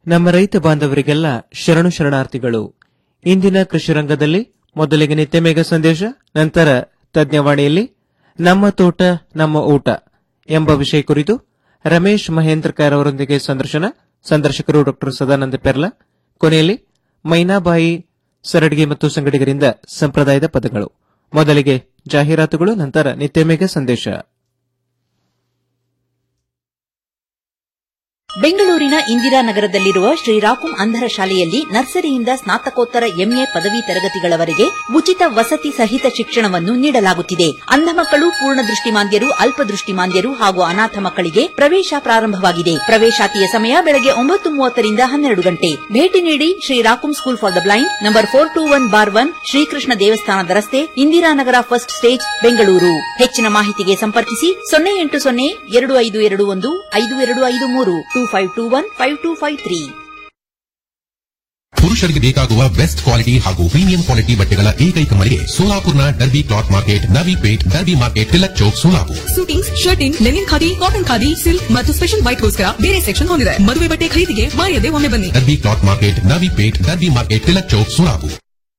ನಮ್ಮ ರೈತ ಬಾಂಧವರಿಗೆಲ್ಲ ಶರಣು ಶರಣಾರ್ಥಿಗಳು ಇಂದಿನ ಕೃಷಿ ರಂಗದಲ್ಲಿ ಮೊದಲಿಗೆ ನಿತ್ಯ ಮೇಘ ಸಂದೇಶ ನಂತರ ತಜ್ಞವಾಣಿಯಲ್ಲಿ ನಮ್ಮ ತೋಟ ನಮ್ಮ ಊಟ ಎಂಬ ವಿಷಯ ಕುರಿತು ರಮೇಶ್ ಮಹೇಂದ್ರಕರ್ ಅವರೊಂದಿಗೆ ಸಂದರ್ಶನ ಸಂದರ್ಶಕರು ಡಾಕ್ಟರ್ ಸದಾನಂದ ಪೆರ್ಲ ಕೊನೆಯಲ್ಲಿ ಮೈನಾಬಾಯಿ ಸರಡ್ಗಿ ಮತ್ತು ಸಂಗಡಿಗರಿಂದ ಸಂಪ್ರದಾಯದ ಪದಗಳು ಮೊದಲಿಗೆ ಜಾಹೀರಾತುಗಳು ನಂತರ ನಿತ್ಯ ಮೇಘ ಸಂದೇಶ ಬೆಂಗಳೂರಿನ ಇಂದಿರಾನಗರದಲ್ಲಿರುವ ಶ್ರೀರಾಕುಂ ಅಂಧರ ಶಾಲೆಯಲ್ಲಿ ನರ್ಸರಿಯಿಂದ ಸ್ನಾತಕೋತ್ತರ ಎಂಎ ಪದವಿ ತರಗತಿಗಳವರೆಗೆ ಉಚಿತ ವಸತಿ ಸಹಿತ ಶಿಕ್ಷಣವನ್ನು ನೀಡಲಾಗುತ್ತಿದೆ ಅಂಧ ಮಕ್ಕಳು ಪೂರ್ಣ ದೃಷ್ಟಿಮಾಂದ್ಯರು ಅಲ್ಪದೃಷ್ಟಿಮಾಂದ್ಯರು ಹಾಗೂ ಅನಾಥ ಮಕ್ಕಳಿಗೆ ಪ್ರವೇಶ ಪ್ರಾರಂಭವಾಗಿದೆ ಪ್ರವೇಶಾತಿಯ ಸಮಯ ಬೆಳಗ್ಗೆ ಒಂಬತ್ತು ಮೂವತ್ತರಿಂದ ಹನ್ನೆರಡು ಗಂಟೆ ಭೇಟಿ ನೀಡಿ ಶ್ರೀರಾಕುಂ school for the blind number four two one bar one Srikrishna ದೇವಸ್ಥಾನದ ರಸ್ತೆ ಇಂದಿರಾನಗರ ಫಸ್ಟ್ ಸ್ಟೇಜ್ ಬೆಂಗಳೂರು ಹೆಚ್ಚಿನ ಮಾಹಿತಿಗೆ ಸಂಪರ್ಕಿಸಿ ಸೊನ್ನೆ ಎಂಟು ಸೊನ್ನೆ ಎರಡು ಐದು ಎರಡು ಒಂದು ಐದು ಎರಡು ಐದು ಮೂರು two five two one five two five three ಪುರುಷರಿಗೆ ಬೇಕಾಗುವ ಬೆಸ್ಟ್ ಕ್ವಾಲಿಟಿ ಹಾಗೂ ಪ್ರೀಮಿಯಂ ಕ್ವಾಲಿಟಿ ಬಟ್ಟೆಗಳ ಏಕೈಕ ಮಳಿಗೆ ಸೋಲಾಪುರ್ನ Derby cloth market Navi Peth Derby market Tilak Chowk Solapur suitings shirting linen khadi cotton khadi silk ಮತ್ತು ಸ್ಪೆಷಲ್ ವೈಟ್ಗೋಸ್ಕರ ಬೇರೆ ಸೆಕ್ಷನ್ ಹೊಂದಿದೆ ಮದುವೆ ಬಟ್ಟೆ ಖರೀದಿಗೆ ಮಾಯದೆ ಒಮ್ಮೆ ಬನ್ನಿ Derby cloth market Navi Peth Derby market Tilak Chowk Solapur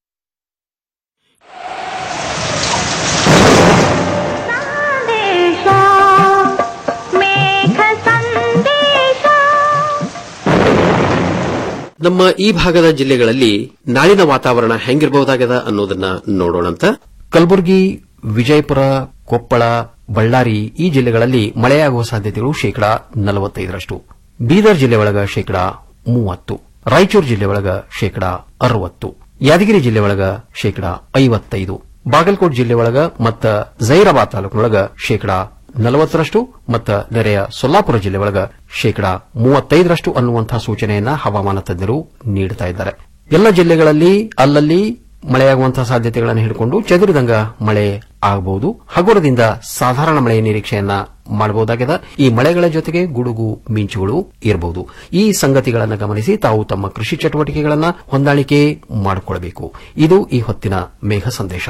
ನಮ್ಮ ಈ ಭಾಗದ ಜಿಲ್ಲೆಗಳಲ್ಲಿ ನಾಳಿನ ವಾತಾವರಣ ಹೆಂಗಿರಬಹುದಾಗದ ಅನ್ನೋದನ್ನ ನೋಡೋಣಂತ ಕಲಬುರಗಿ ವಿಜಯಪುರ ಕೊಪ್ಪಳ ಬಳ್ಳಾರಿ ಈ ಜಿಲ್ಲೆಗಳಲ್ಲಿ ಮಳೆಯಾಗುವ ಸಾಧ್ಯತೆಗಳು ಶೇಕಡಾ ನಲವತ್ತೈದರಷ್ಟು ಬೀದರ್ ಜಿಲ್ಲೆ ಒಳಗ ಶೇಕಡಾ ಮೂವತ್ತು ರಾಯಚೂರು ಜಿಲ್ಲೆ ಒಳಗ ಶೇಕಡಾ ಅರವತ್ತು ಯಾದಗಿರಿ ಜಿಲ್ಲೆ ಒಳಗ ಶೇಕಡಾ ಐವತ್ತೈದು ಬಾಗಲಕೋಟ್ ಜಿಲ್ಲೆ ಒಳಗ ಮತ್ತ ಜೈರಾಬಾದ್ ತಾಲೂಕಿನೊಳಗ ಶೇಕಡಾ ನಲವತ್ತರಷ್ಟು ಮತ್ತು ನೆರೆಯ ಸೊಲ್ಲಾಪುರ ಜಿಲ್ಲೆ ಒಳಗ ಶೇಕಡಾ ಮೂವತ್ತೈದರಷ್ಟು ಅನ್ನುವಂತಹ ಸೂಚನೆಯನ್ನ ಹವಾಮಾನ ತಜ್ಞರು ನೀಡುತ್ತಾ ಇದ್ದಾರೆ ಎಲ್ಲ ಜಿಲ್ಲೆಗಳಲ್ಲಿ ಅಲ್ಲಲ್ಲಿ ಮಳೆಯಾಗುವಂತಹ ಸಾಧ್ಯತೆಗಳನ್ನು ಹಿಡಿಕೊಂಡು ಚದುರಿದಂಗ ಮಳೆ ಆಗಬಹುದು ಹಗುರದಿಂದ ಸಾಧಾರಣ ಮಳೆಯ ನಿರೀಕ್ಷೆಯನ್ನ ಮಾಡಬಹುದಾಗಿದೆ ಈ ಮಳೆಗಳ ಜೊತೆಗೆ ಗುಡುಗು ಮಿಂಚುಗಳು ಇರಬಹುದು ಈ ಸಂಗತಿಗಳನ್ನು ಗಮನಿಸಿ ತಾವು ತಮ್ಮ ಕೃಷಿ ಚಟುವಟಿಕೆಗಳನ್ನು ಹೊಂದಾಣಿಕೆ ಮಾಡಿಕೊಳ್ಳಬೇಕು ಇದು ಈ ಹೊತ್ತಿನ ಮೇಘ ಸಂದೇಶ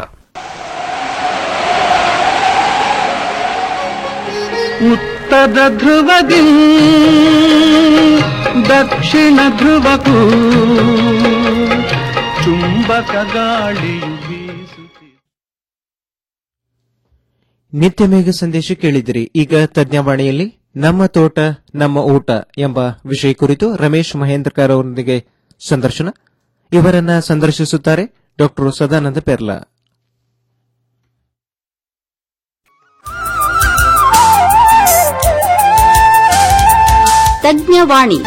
ಉತ್ತರ ಧ್ರುವದಿ ದಕ್ಷಿಣ ಧ್ರುವಕ್ಕೂ ಚುಂಬಕ ಗಾಳಿಯು ಬೀಸುತ್ತಿದೆ ನಿತ್ಯ ಮೇಘ ಸಂದೇಶ ಕೇಳಿದಿರಿ ಈಗ ತಜ್ಞವಾಣಿಯಲ್ಲಿ ನಮ್ಮ ತೋಟ ನಮ್ಮ ಊಟ ಎಂಬ ವಿಷಯ ಕುರಿತು ರಮೇಶ್ ಮಹೇಂದ್ರಕರ್ ಅವರೊಂದಿಗೆ ಸಂದರ್ಶನ ಇವರನ್ನ ಸಂದರ್ಶಿಸುತ್ತಾರೆ ಡಾಕ್ಟರ್ ಸದಾನಂದ ಪೆರ್ಲಾ ತಜ್ಞವಾಣಿ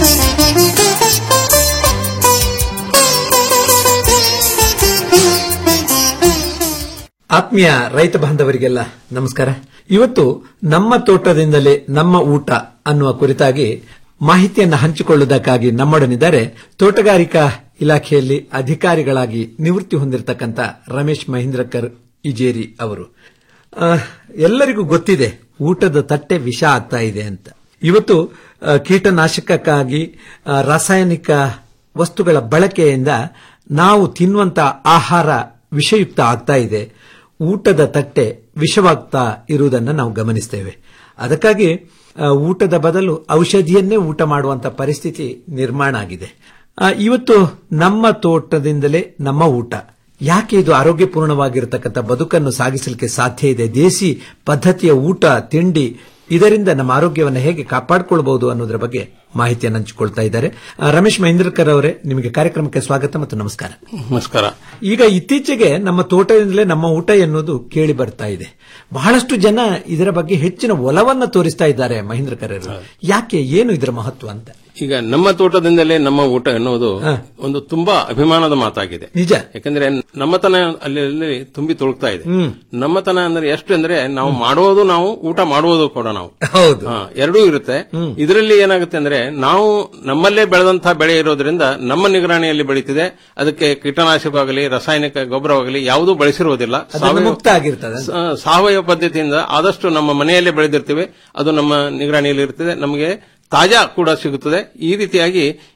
ಆತ್ಮೀಯ ರೈತ ಬಾಂಧವರಿಗೆಲ್ಲ ನಮಸ್ಕಾರ ಇವತ್ತು ನಮ್ಮ ತೋಟದಿಂದಲೇ ನಮ್ಮ ಊಟ ಅನ್ನುವ ಕುರಿತಾಗಿ ಮಾಹಿತಿಯನ್ನು ಹಂಚಿಕೊಳ್ಳುವುದಕ್ಕಾಗಿ ನಮ್ಮೊಡನಿದ್ದಾರೆ ತೋಟಗಾರಿಕಾ ಇಲಾಖೆಯಲ್ಲಿ ಅಧಿಕಾರಿಗಳಾಗಿ ನಿವೃತ್ತಿ ಹೊಂದಿರತಕ್ಕಂಥ ರಮೇಶ್ ಮಹೇಂದ್ರಕರ್ ಇಜೇರಿ ಅವರು ಆ, ಎಲ್ಲರಿಗೂ ಗೊತ್ತಿದೆ ಊಟದ ತಟ್ಟೆ ವಿಷ ಆಗ್ತಾ ಇದೆ ಅಂತ ಇವತ್ತು ಆ, ಕೀಟನಾಶಕಕ್ಕಾಗಿ ಆ, ರಾಸಾಯನಿಕ ವಸ್ತುಗಳ ಬಳಕೆಯಿಂದ ನಾವು ತಿನ್ನುವಂತ ಆಹಾರ ವಿಷಯುಕ್ತ ಆಗ್ತಾ ಇದೆ ಊಟದ ತಟ್ಟೆ ವಿಷವಾಗ್ತಾ ಇರುವುದನ್ನು ನಾವು ಗಮನಿಸ್ತೇವೆ ಅದಕ್ಕಾಗಿ ಆ, ಊಟದ ಬದಲು ಔಷಧಿಯನ್ನೇ ಊಟ ಮಾಡುವಂತ ಪರಿಸ್ಥಿತಿ ನಿರ್ಮಾಣ ಆಗಿದೆ ಆ, ಇವತ್ತು ನಮ್ಮ ತೋಟದಿಂದಲೇ ನಮ್ಮ ಊಟ ಯಾಕೆ ಇದು ಆರೋಗ್ಯಪೂರ್ಣವಾಗಿರತಕ್ಕಂಥ ಬದುಕನ್ನು ಸಾಗಿಸಲಿಕ್ಕೆ ಸಾಧ್ಯ ಇದೆ ದೇಸಿ ಪದ್ಧತಿಯ ಊಟ ತಿಂಡಿ ಇದರಿಂದ ನಮ್ಮ ಆರೋಗ್ಯವನ್ನು ಹೇಗೆ ಕಾಪಾಡಿಕೊಳ್ಳಬಹುದು ಅನ್ನೋದರ ಬಗ್ಗೆ ಮಾಹಿತಿಯನ್ನು ಹಂಚಿಕೊಳ್ತಾ ಇದ್ದಾರೆ ಆ, ರಮೇಶ್ ಮಹೇಂದ್ರಕರ್ ಅವರೇ ನಿಮಗೆ ಕಾರ್ಯಕ್ರಮಕ್ಕೆ ಸ್ವಾಗತ ಮತ್ತು ನಮಸ್ಕಾರ ನಮಸ್ಕಾರ ಈಗ ಇತ್ತೀಚೆಗೆ ನಮ್ಮ ತೋಟದಿಂದಲೇ ನಮ್ಮ ಊಟ ಎನ್ನುವುದು ಕೇಳಿ ಬರ್ತಾ ಇದೆ ಬಹಳಷ್ಟು ಜನ ಇದರ ಬಗ್ಗೆ ಹೆಚ್ಚಿನ ಒಲವನ್ನ ತೋರಿಸ್ತಾ ಇದ್ದಾರೆ ಮಹೇಂದ್ರಕರ್ ಅವರು ಯಾಕೆ ಏನು ಇದರ ಮಹತ್ವ ಅಂತ ಈಗ ನಮ್ಮ ತೋಟದಿಂದಲೇ ನಮ್ಮ ಊಟ ಎನ್ನುವುದು ಒಂದು ತುಂಬಾ ಅಭಿಮಾನದ ಮಾತಾಗಿದೆ ನಿಜ ಯಾಕಂದ್ರೆ ನಮ್ಮತನ ಅಲ್ಲಿ ಅಲ್ಲಿ ತುಂಬಿ ತುಳುಕ್ತಾ ಇದೆ ನಮ್ಮತನ ಅಂದ್ರೆ ಎಷ್ಟು ಅಂದ್ರೆ ನಾವು ಮಾಡುವುದು ನಾವು ಊಟ ಮಾಡುವುದು ಕೂಡ ನಾವು ಹೌದು ಹಾ, ಎರಡೂ ಇರುತ್ತೆ ಇದರಲ್ಲಿ ಏನಾಗುತ್ತೆ ಅಂದ್ರೆ ನಾವು ನಮ್ಮಲ್ಲೇ ಬೆಳೆದಂತಹ ಬೆಳೆ ಇರೋದ್ರಿಂದ ನಮ್ಮ ನಿಗರಾಣಿಯಲ್ಲಿ ಬೆಳೀತಿದೆ ಅದಕ್ಕೆ ಕೀಟನಾಶಕವಾಗಲಿ ರಾಸಾಯನಿಕ ಗೊಬ್ಬರವಾಗಲಿ ಯಾವುದೂ ಬಳಸಿರುವುದಿಲ್ಲ ಅದನ್ನು ಸಾವಯವ- ಮುಕ್ತ ಆಗಿರ್ತದೆ ಸ- ಸಾವಯವ ಪದ್ಧತಿಯಿಂದ ಆದಷ್ಟು ನಮ್ಮ ಮನೆಯಲ್ಲೇ ಬೆಳೆದಿರ್ತೀವಿ ಅದು ನಮ್ಮ ನಿಗರಾಣಿಯಲ್ಲಿ ಇರ್ತದೆ ನಮಗೆ ತಾಜಾ ಕೂಡ ಸಿಗುತ್ತದೆ ಈ ರೀತಿಯಾಗಿ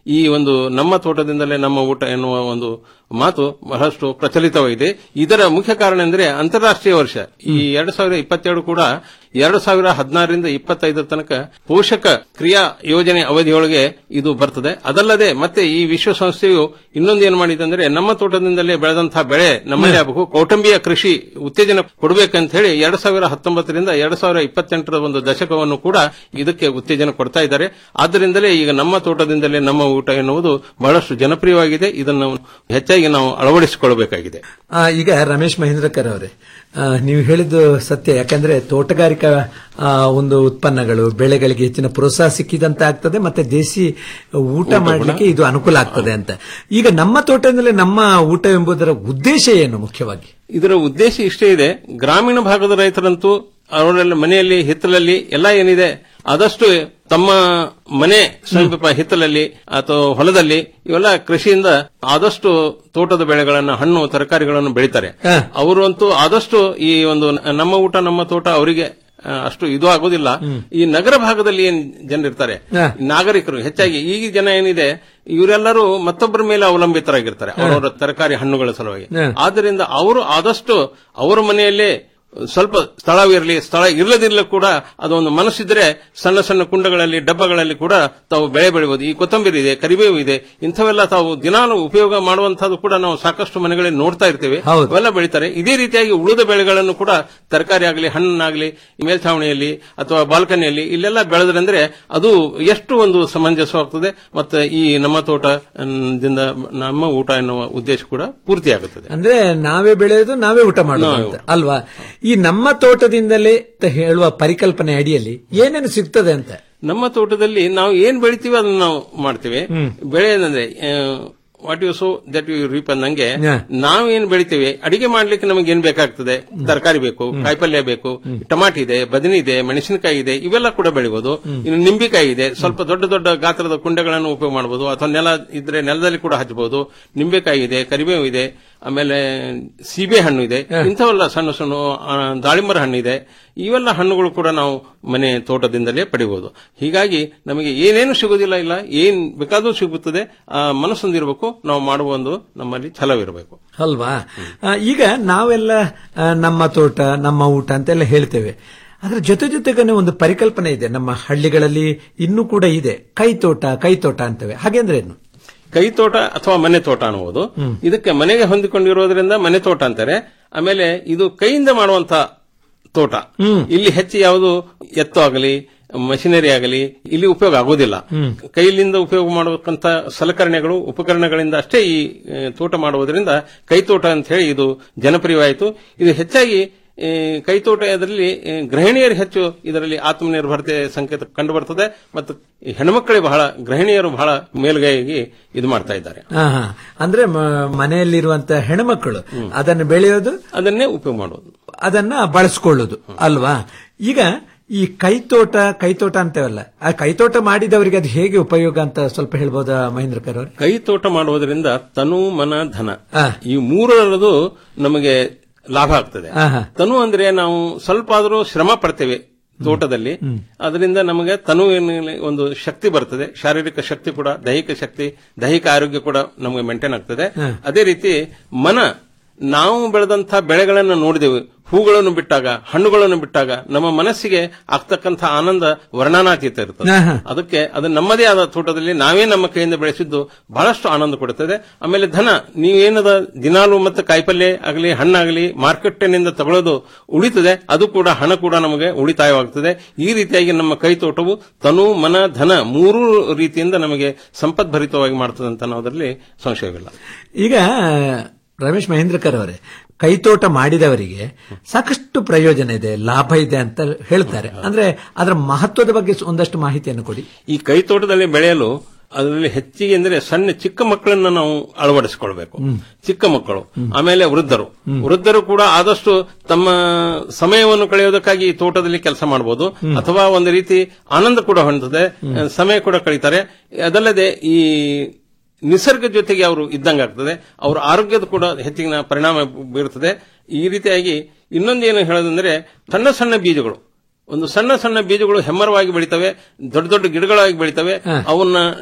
ಈ ಒಂದು ನಮ್ಮ ತೋಟದಿಂದಲೇ ನಮ್ಮ ಊಟ ಎನ್ನುವ ಒಂದು ಮಾತು ಬಹಳಷ್ಟು ಪ್ರಚಲಿತವಾಗಿದೆ ಇದರ ಮುಖ್ಯ ಕಾರಣ ಎಂದರೆ ಅಂತಾರಾಷ್ಟ್ರೀಯ ವರ್ಷ ಈ ಎರಡ್ ಸಾವಿರದ ಇಪ್ಪತ್ತೆರಡು ಕೂಡ ಎರಡು ಸಾವಿರ ಹದಿನಾರರಿಂದ ಇಪ್ಪತ್ತೈದರ ತನಕ ಪೋಷಕ ಕ್ರಿಯಾ ಯೋಜನೆ ಅವಧಿಯೊಳಗೆ ಇದು ಬರ್ತದೆ ಅದಲ್ಲದೆ ಮತ್ತೆ ಈ ವಿಶ್ವಸಂಸ್ಥೆಯು ಇನ್ನೊಂದು ಏನು ಮಾಡಿದೆ ಅಂದ್ರೆ ನಮ್ಮ ತೋಟದಿಂದಲೇ ಬೆಳೆದಂತಹ ಬೆಳೆ ನಮ್ಮಲ್ಲೇ ಆಗಬೇಕು ಕೌಟುಂಬಿಯ ಕೃಷಿ ಉತ್ತೇಜನ ಕೊಡಬೇಕಂತ ಹೇಳಿ ಎರಡ್ ಸಾವಿರ ಹತ್ತೊಂಬತ್ತರಿಂದ ಎರಡ್ ಸಾವಿರ ಇಪ್ಪತ್ತೆಂಟರ ಒಂದು ದಶಕವನ್ನು ಕೂಡ ಇದಕ್ಕೆ ಉತ್ತೇಜನ ಕೊಡ್ತಾ ಇದ್ದಾರೆ ಆದ್ದರಿಂದಲೇ ಈಗ ನಮ್ಮ ತೋಟದಿಂದಲೇ ನಮ್ಮ ಊಟ ಎನ್ನುವುದು ಬಹಳಷ್ಟು ಜನಪ್ರಿಯವಾಗಿದೆ ಇದನ್ನು ಹೆಚ್ಚಾಗಿ ನಾವು ಅಳವಡಿಸಿಕೊಳ್ಳಬೇಕಾಗಿದೆ ಆ, ಈಗ ರಮೇಶ್ ಮಹೇಂದ್ರಕರ್ ಅವರೇ ಆ, ನೀವು ಹೇಳಿದ್ದು ಸತ್ಯ ಯಾಕಂದ್ರೆ ತೋಟಗಾರಿಕಾ ಆ, ಒಂದು ಉತ್ಪನ್ನಗಳು ಬೆಳೆಗಳಿಗೆ ಹೆಚ್ಚಿನ ಪ್ರೋತ್ಸಾಹ ಸಿಕ್ಕಿದಂತ ಆಗ್ತದೆ ಮತ್ತೆ ದೇಸಿ ಊಟ ಮಾಡಲಿಕ್ಕೆ ಇದು ಅನುಕೂಲ ಆಗ್ತದೆ ಅಂತ ಈಗ ನಮ್ಮ ತೋಟದಲ್ಲಿ ನಮ್ಮ ಊಟ ಎಂಬುದರ ಉದ್ದೇಶ ಏನು ಮುಖ್ಯವಾಗಿ ಇದರ ಉದ್ದೇಶ ಇಷ್ಟೇ ಇದೆ ಗ್ರಾಮೀಣ ಭಾಗದ ರೈತರಂತೂ ಅವರೆಲ್ಲ ಮನೆಯಲ್ಲಿ ಹಿತ್ತಲಲ್ಲಿ ಎಲ್ಲ ಏನಿದೆ ಆದಷ್ಟು ತಮ್ಮ ಮನೆ ಸಮೀಪ ಹಿತ್ತಲಲ್ಲಿ ಅಥವಾ ಹೊಲದಲ್ಲಿ ಇವೆಲ್ಲ ಕೃಷಿಯಿಂದ ಆದಷ್ಟು ತೋಟದ ಬೆಳೆಗಳನ್ನ ಹಣ್ಣು ತರಕಾರಿಗಳನ್ನು ಬೆಳೀತಾರೆ ಅವರು ಅಂತೂ ಆದಷ್ಟು ಈ ಒಂದು ನಮ್ಮ ಊಟ ನಮ್ಮ ತೋಟ ಅವರಿಗೆ ಆ, ಅಷ್ಟು ಇದು ಆಗೋದಿಲ್ಲ ಈ ನಗರ ಭಾಗದಲ್ಲಿ ಏನ್ ಜನರಿರ್ತಾರೆ ನಾಗರಿಕರು ಹೆಚ್ಚಾಗಿ ಈಗ ಜನ ಏನಿದೆ ಇವರೆಲ್ಲರೂ ಮತ್ತೊಬ್ಬರ ಮೇಲೆ ಅವಲಂಬಿತರಾಗಿರ್ತಾರೆ ಅವರವರ ತರಕಾರಿ ಹಣ್ಣುಗಳ ಸಲುವಾಗಿ ಹ. ಆದ್ದರಿಂದ ಅವರು ಆದಷ್ಟು ಅವರ ಮನೆಯಲ್ಲೇ ಸ್ವಲ್ಪ ಸ್ಥಳವಿರಲಿ ಸ್ಥಳ ಇಲ್ಲದಿರಲಿ ಕೂಡ ಅದೊಂದು ಮನಸ್ಸಿದ್ರೆ ಸಣ್ಣ ಸಣ್ಣ ಕುಂಡಗಳಲ್ಲಿ ಡಬ್ಬಗಳಲ್ಲಿ ಕೂಡ ತಾವು ಬೆಳೆ ಬೆಳೆಯಬಹುದು ಈ ಕೊತ್ತಂಬರಿ ಇದೆ ಕರಿಬೇವು ಇದೆ ಇಂಥವೆಲ್ಲ ತಾವು ದಿನಾಲು ಉಪಯೋಗ ಮಾಡುವಂತಹದ್ದು ಕೂಡ ನಾವು ಸಾಕಷ್ಟು ಮನೆಗಳಲ್ಲಿ ನೋಡ್ತಾ ಇರ್ತೇವೆ ಅವೆಲ್ಲ ಬೆಳೀತಾರೆ ಇದೇ ರೀತಿಯಾಗಿ ಉಳಿದ ಬೆಳೆಗಳನ್ನು ಕೂಡ ತರಕಾರಿ ಆಗಲಿ ಹಣ್ಣಾಗಲಿ ಮೇಲ್ಛಾವಣಿಯಲ್ಲಿ ಅಥವಾ ಬಾಲ್ಕನಿಯಲ್ಲಿ ಇಲ್ಲೆಲ್ಲ ಬೆಳೆದ್ರಂದ್ರೆ ಅದು ಎಷ್ಟು ಒಂದು ಸಮಂಜಸವಾಗ್ತದೆ ಮತ್ತೆ ಈ ನಮ್ಮ ತೋಟ ಮ್, ದಿಂದ ನಮ್ಮ ಊಟ ಎನ್ನುವ ಉದ್ದೇಶ ಕೂಡ ಪೂರ್ತಿಯಾಗುತ್ತದೆ ಅಂದ್ರೆ ನಾವೇ ಬೆಳೆಯೋದು ನಾವೇ ಊಟ ಮಾಡೋದು ಅಂತ ಅಲ್ವಾ ಈ ನಮ್ಮ ತೋಟದಿಂದಲೇ ಅಂತ ಹೇಳುವ ಪರಿಕಲ್ಪನೆ ಅಡಿಯಲ್ಲಿ ಏನೇನು ಸಿಗ್ತದೆ ಅಂತ ನಮ್ಮ ತೋಟದಲ್ಲಿ ನಾವು ಏನ್ ಬೆಳಿತೀವಿ ಅದನ್ನ ನಾವು ಮಾಡ್ತೇವೆ ಬೆಳೆ ಏನಂದ್ರೆ what you sow that you reap ಅಂದಂಗೆ ನಾವೇನ್ ಬೆಳಿತೀವಿ ಅಡಿಗೆ ಮಾಡ್ಲಿಕ್ಕೆ ನಮಗೆ ಏನ್ ಬೇಕಾಗ್ತದೆ ತರಕಾರಿ ಬೇಕು ಕಾಯಿಪಲ್ಯ ಬೇಕು ಟಮಾಟಿ ಇದೆ ಬದನಿ ಇದೆ ಮೆಣಸಿನಕಾಯಿ ಇದೆ ಇವೆಲ್ಲ ಕೂಡ ಬೆಳಿಬಹುದು ಇನ್ನು ನಿಂಬಿಕಾಯಿ ಇದೆ ಸ್ವಲ್ಪ ದೊಡ್ಡ ದೊಡ್ಡ ಗಾತ್ರದ ಕುಂಡಗಳನ್ನು ಉಪಯೋಗ ಮಾಡಬಹುದು ಅಥವಾ ನೆಲ ಇದ್ರೆ ನೆಲದಲ್ಲಿ ಕೂಡ ಹಚ್ಚಬಹುದು ನಿಂಬೆಕಾಯಿ ಇದೆ ಕರಿಬೇವು ಇದೆ ಆಮೇಲೆ ಸೀಬೆ ಹಣ್ಣು ಇದೆ ಇಂಥವೆಲ್ಲ ಸಣ್ಣ ಸಣ್ಣ ಆ, ದಾಳಿಂಬರ ಹಣ್ಣು ಇದೆ ಇವೆಲ್ಲ ಹಣ್ಣುಗಳು ಕೂಡ ನಾವು ಮನೆ ತೋಟದಿಂದಲೇ ಪಡಿಬಹುದು ಹೀಗಾಗಿ ನಮಗೆ ಏನೇನು ಸಿಗೋದಿಲ್ಲ ಇಲ್ಲ ಏನ್ ಬೇಕಾದ್ರೂ ಸಿಗುತ್ತದೆ ಆ ಮನಸ್ಸೊಂದಿರಬೇಕು ನಾವು ಮಾಡುವ ಒಂದು ನಮ್ಮಲ್ಲಿ ಛಲವಿರಬೇಕು ಅಲ್ವಾ ಆ, ಈಗ ನಾವೆಲ್ಲ ಆ, ನಮ್ಮ ತೋಟ ನಮ್ಮ ಊಟ ಅಂತೆಲ್ಲ ಹೇಳ್ತೇವೆ ಅದರ ಜೊತೆ ಜೊತೆಗೇನೆ ಒಂದು ಪರಿಕಲ್ಪನೆ ಇದೆ ನಮ್ಮ ಹಳ್ಳಿಗಳಲ್ಲಿ ಇನ್ನೂ ಕೂಡ ಇದೆ ಕೈ ತೋಟ ಕೈ ತೋಟ ಅಂತೇವೆ ಹಾಗೆಂದ್ರೆ ಏನು ಕೈ ತೋಟ ಅಥವಾ ಮನೆ ತೋಟ ಅನ್ನುವುದು ಇದಕ್ಕೆ ಮನೆಗೆ ಹೊಂದಿಕೊಂಡಿರೋದ್ರಿಂದ ಮನೆ ತೋಟ ಅಂತಾರೆ ಆಮೇಲೆ ಇದು ಕೈಯಿಂದ ಮಾಡುವಂತ ತೋಟ ಇಲ್ಲಿ ಹೆಚ್ಚು ಯಾವುದು ಎತ್ತು ಆಗಲಿ ಮಷಿನರಿ ಆಗಲಿ ಇಲ್ಲಿ ಉಪಯೋಗ ಆಗೋದಿಲ್ಲ ಕೈಲಿಂದ ಉಪಯೋಗ ಮಾಡಬೇಕಂತ ಸಲಕರಣೆಗಳು ಉಪಕರಣಗಳಿಂದ ಅಷ್ಟೇ ಈ ಆ, ತೋಟ ಮಾಡುವುದರಿಂದ ಕೈತೋಟ ಅಂತ ಹೇಳಿ ಇದು ಜನಪ್ರಿಯವಾಯಿತು ಇದು ಹೆಚ್ಚಾಗಿ ಈ ಕೈತೋಟ ಇದರಲ್ಲಿ ಈ ಗೃಹಿಣಿಯರು ಹೆಚ್ಚು ಇದರಲ್ಲಿ ಆತ್ಮನಿರ್ಭರತೆ ಸಂಕೇತ ಕಂಡು ಬರ್ತದೆ ಮತ್ತು ಈ ಹೆಣ್ಮಕ್ಕಳಿಗೆ ಬಹಳ ಗೃಹಿಣಿಯರು ಬಹಳ ಮೇಲ್ಗೈಯಾಗಿ ಇದು ಮಾಡ್ತಾ ಇದ್ದಾರೆ ಆ, ಹಾ. ಅಂದ್ರೆ ಮ- ಮನೆಯಲ್ಲಿರುವಂತ ಹೆಣ್ಮಕ್ಕಳು ಅದನ್ನು ಬೆಳೆಯೋದು ಅದನ್ನೇ ಉಪಯೋಗ ಮಾಡೋದು ಅದನ್ನ ಬಳಸ್ಕೊಳ್ಳೋದು ಅಲ್ವಾ ಈಗ ಈ ಕೈತೋಟ ಕೈತೋಟ ಅಂತೇವಲ್ಲ ಆ ಕೈತೋಟ ಮಾಡಿದವರಿಗೆ ಅದು ಹೇಗೆ ಉಪಯೋಗ ಅಂತ ಸ್ವಲ್ಪ ಹೇಳ್ಬೋದಾ ಮಹೇಂದ್ರಕರ್ ಅವರು ಕೈ ತೋಟ ಮಾಡುವುದರಿಂದ ತನು ಮನ ಧನ ಈ ಮೂರರದು ನಮಗೆ ಲಾಭ ಆಗ್ತದೆ ಆಹಾ. ತನು ಅಂದ್ರೆ ನಾವು ಸ್ವಲ್ಪ ಆದರೂ ಶ್ರಮ ಪಡ್ತೇವೆ ತೋಟದಲ್ಲಿ ಅದರಿಂದ ನಮಗೆ ತನುವಿನಲ್ಲಿ ಒಂದು ಶಕ್ತಿ ಬರ್ತದೆ ಶಾರೀರಿಕ ಶಕ್ತಿ ಕೂಡ ದೈಹಿಕ ಶಕ್ತಿ ದೈಹಿಕ ಆರೋಗ್ಯ ಕೂಡ ನಮಗೆ ಮೇಂಟೈನ್ ಆಗ್ತದೆ ಅದೇ ರೀತಿ ಮನ ನಾವು ಬೆಳೆದಂತಹ ಬೆಳೆಗಳನ್ನು ನೋಡಿದೆವು ಹೂಗಳನ್ನು ಬಿಟ್ಟಾಗ ಹಣ್ಣುಗಳನ್ನು ಬಿಟ್ಟಾಗ ನಮ್ಮ ಮನಸ್ಸಿಗೆ ಆಗ್ತಕ್ಕಂಥ ಆನಂದ ವರ್ಣನಾತೀತ ಇರ್ತದೆ ಆಹಾ. ಅದಕ್ಕೆ ಅದು ನಮ್ಮದೇ ಆದ ತೋಟದಲ್ಲಿ ನಾವೇ ನಮ್ಮ ಕೈಯಿಂದ ಬೆಳೆಸಿದ್ದು ಬಹಳಷ್ಟು ಆನಂದ ಕೊಡುತ್ತದೆ ಆಮೇಲೆ ಧನ ನೀವೇನದ ದಿನಾಲು ಮತ್ತು ಕಾಯಿಪಲ್ಯ ಆಗಲಿ ಹಣ್ಣಾಗಲಿ ಮಾರ್ಕೆಟ್ನಿಂದ ತಗೊಳ್ಳೋದು ಉಳಿತದೆ ಅದು ಕೂಡ ಹಣ ಕೂಡ ನಮಗೆ ಉಳಿತಾಯವಾಗ್ತದೆ ಈ ರೀತಿಯಾಗಿ ನಮ್ಮ ಕೈ ತೋಟವು ತನು ಮನ ಧನ ಮೂರೂ ರೀತಿಯಿಂದ ನಮಗೆ ಸಂಪದ್ಭರಿತವಾಗಿ ಮಾಡ್ತದೆ ಅಂತ ಅನ್ನೋದರಲ್ಲಿ ಸಂಶಯವಿಲ್ಲ ಈಗ ರಮೇಶ್ ಮಹೇಂದ್ರಕರ್ ಅವರೇ ಕೈತೋಟ ಮಾಡಿದವರಿಗೆ ಸಾಕಷ್ಟು ಪ್ರಯೋಜನ ಇದೆ ಲಾಭ ಇದೆ ಅಂತ ಹೇಳ್ತಾರೆ ಅಂದ್ರೆ ಅದರ ಮಹತ್ವದ ಬಗ್ಗೆ ಒಂದಷ್ಟು ಮಾಹಿತಿಯನ್ನು ಕೊಡಿ ಈ ಕೈ ತೋಟದಲ್ಲಿ ಬೆಳೆಯಲು ಅದರಲ್ಲಿ ಹೆಚ್ಚಿಗೆ ಅಂದ್ರೆ ಸಣ್ಣ ಚಿಕ್ಕ ಮಕ್ಕಳನ್ನ ನಾವು ಅಳವಡಿಸಿಕೊಳ್ಬೇಕು ಚಿಕ್ಕ ಮಕ್ಕಳು ಆಮೇಲೆ ವೃದ್ಧರು ವೃದ್ಧರು ಕೂಡ ಆದಷ್ಟು ತಮ್ಮ ಸಮಯವನ್ನು ಕಳೆಯೋದಕ್ಕಾಗಿ ಈ ತೋಟದಲ್ಲಿ ಕೆಲಸ ಮಾಡಬಹುದು ಅಥವಾ ಒಂದು ರೀತಿ ಆನಂದ ಕೂಡ ಹೊಂದುತ್ತದೆ ಸಮಯ ಕೂಡ ಕಳೀತಾರೆ ಅದಲ್ಲದೆ ಈ ನಿಸರ್ಗ ಜೊತೆಗೆ ಅವರು ಇದ್ದಂಗಾಗ್ತದೆ ಅವರ ಆರೋಗ್ಯದ ಕೂಡ ಹೆಚ್ಚಿನ ಪರಿಣಾಮ ಬೀರುತ್ತದೆ ಈ ರೀತಿಯಾಗಿ ಇನ್ನೊಂದೇನು ಹೇಳೋದಂದ್ರೆ ಸಣ್ಣ ಸಣ್ಣ ಬೀಜಗಳು ಒಂದು ಸಣ್ಣ ಸಣ್ಣ ಬೀಜಗಳು ಹೆಮ್ಮರವಾಗಿ ಬೆಳಿತವೆ ದೊಡ್ಡ ದೊಡ್ಡ ಗಿಡಗಳಾಗಿ ಬೆಳಿತವೆ ಅವನ್ನ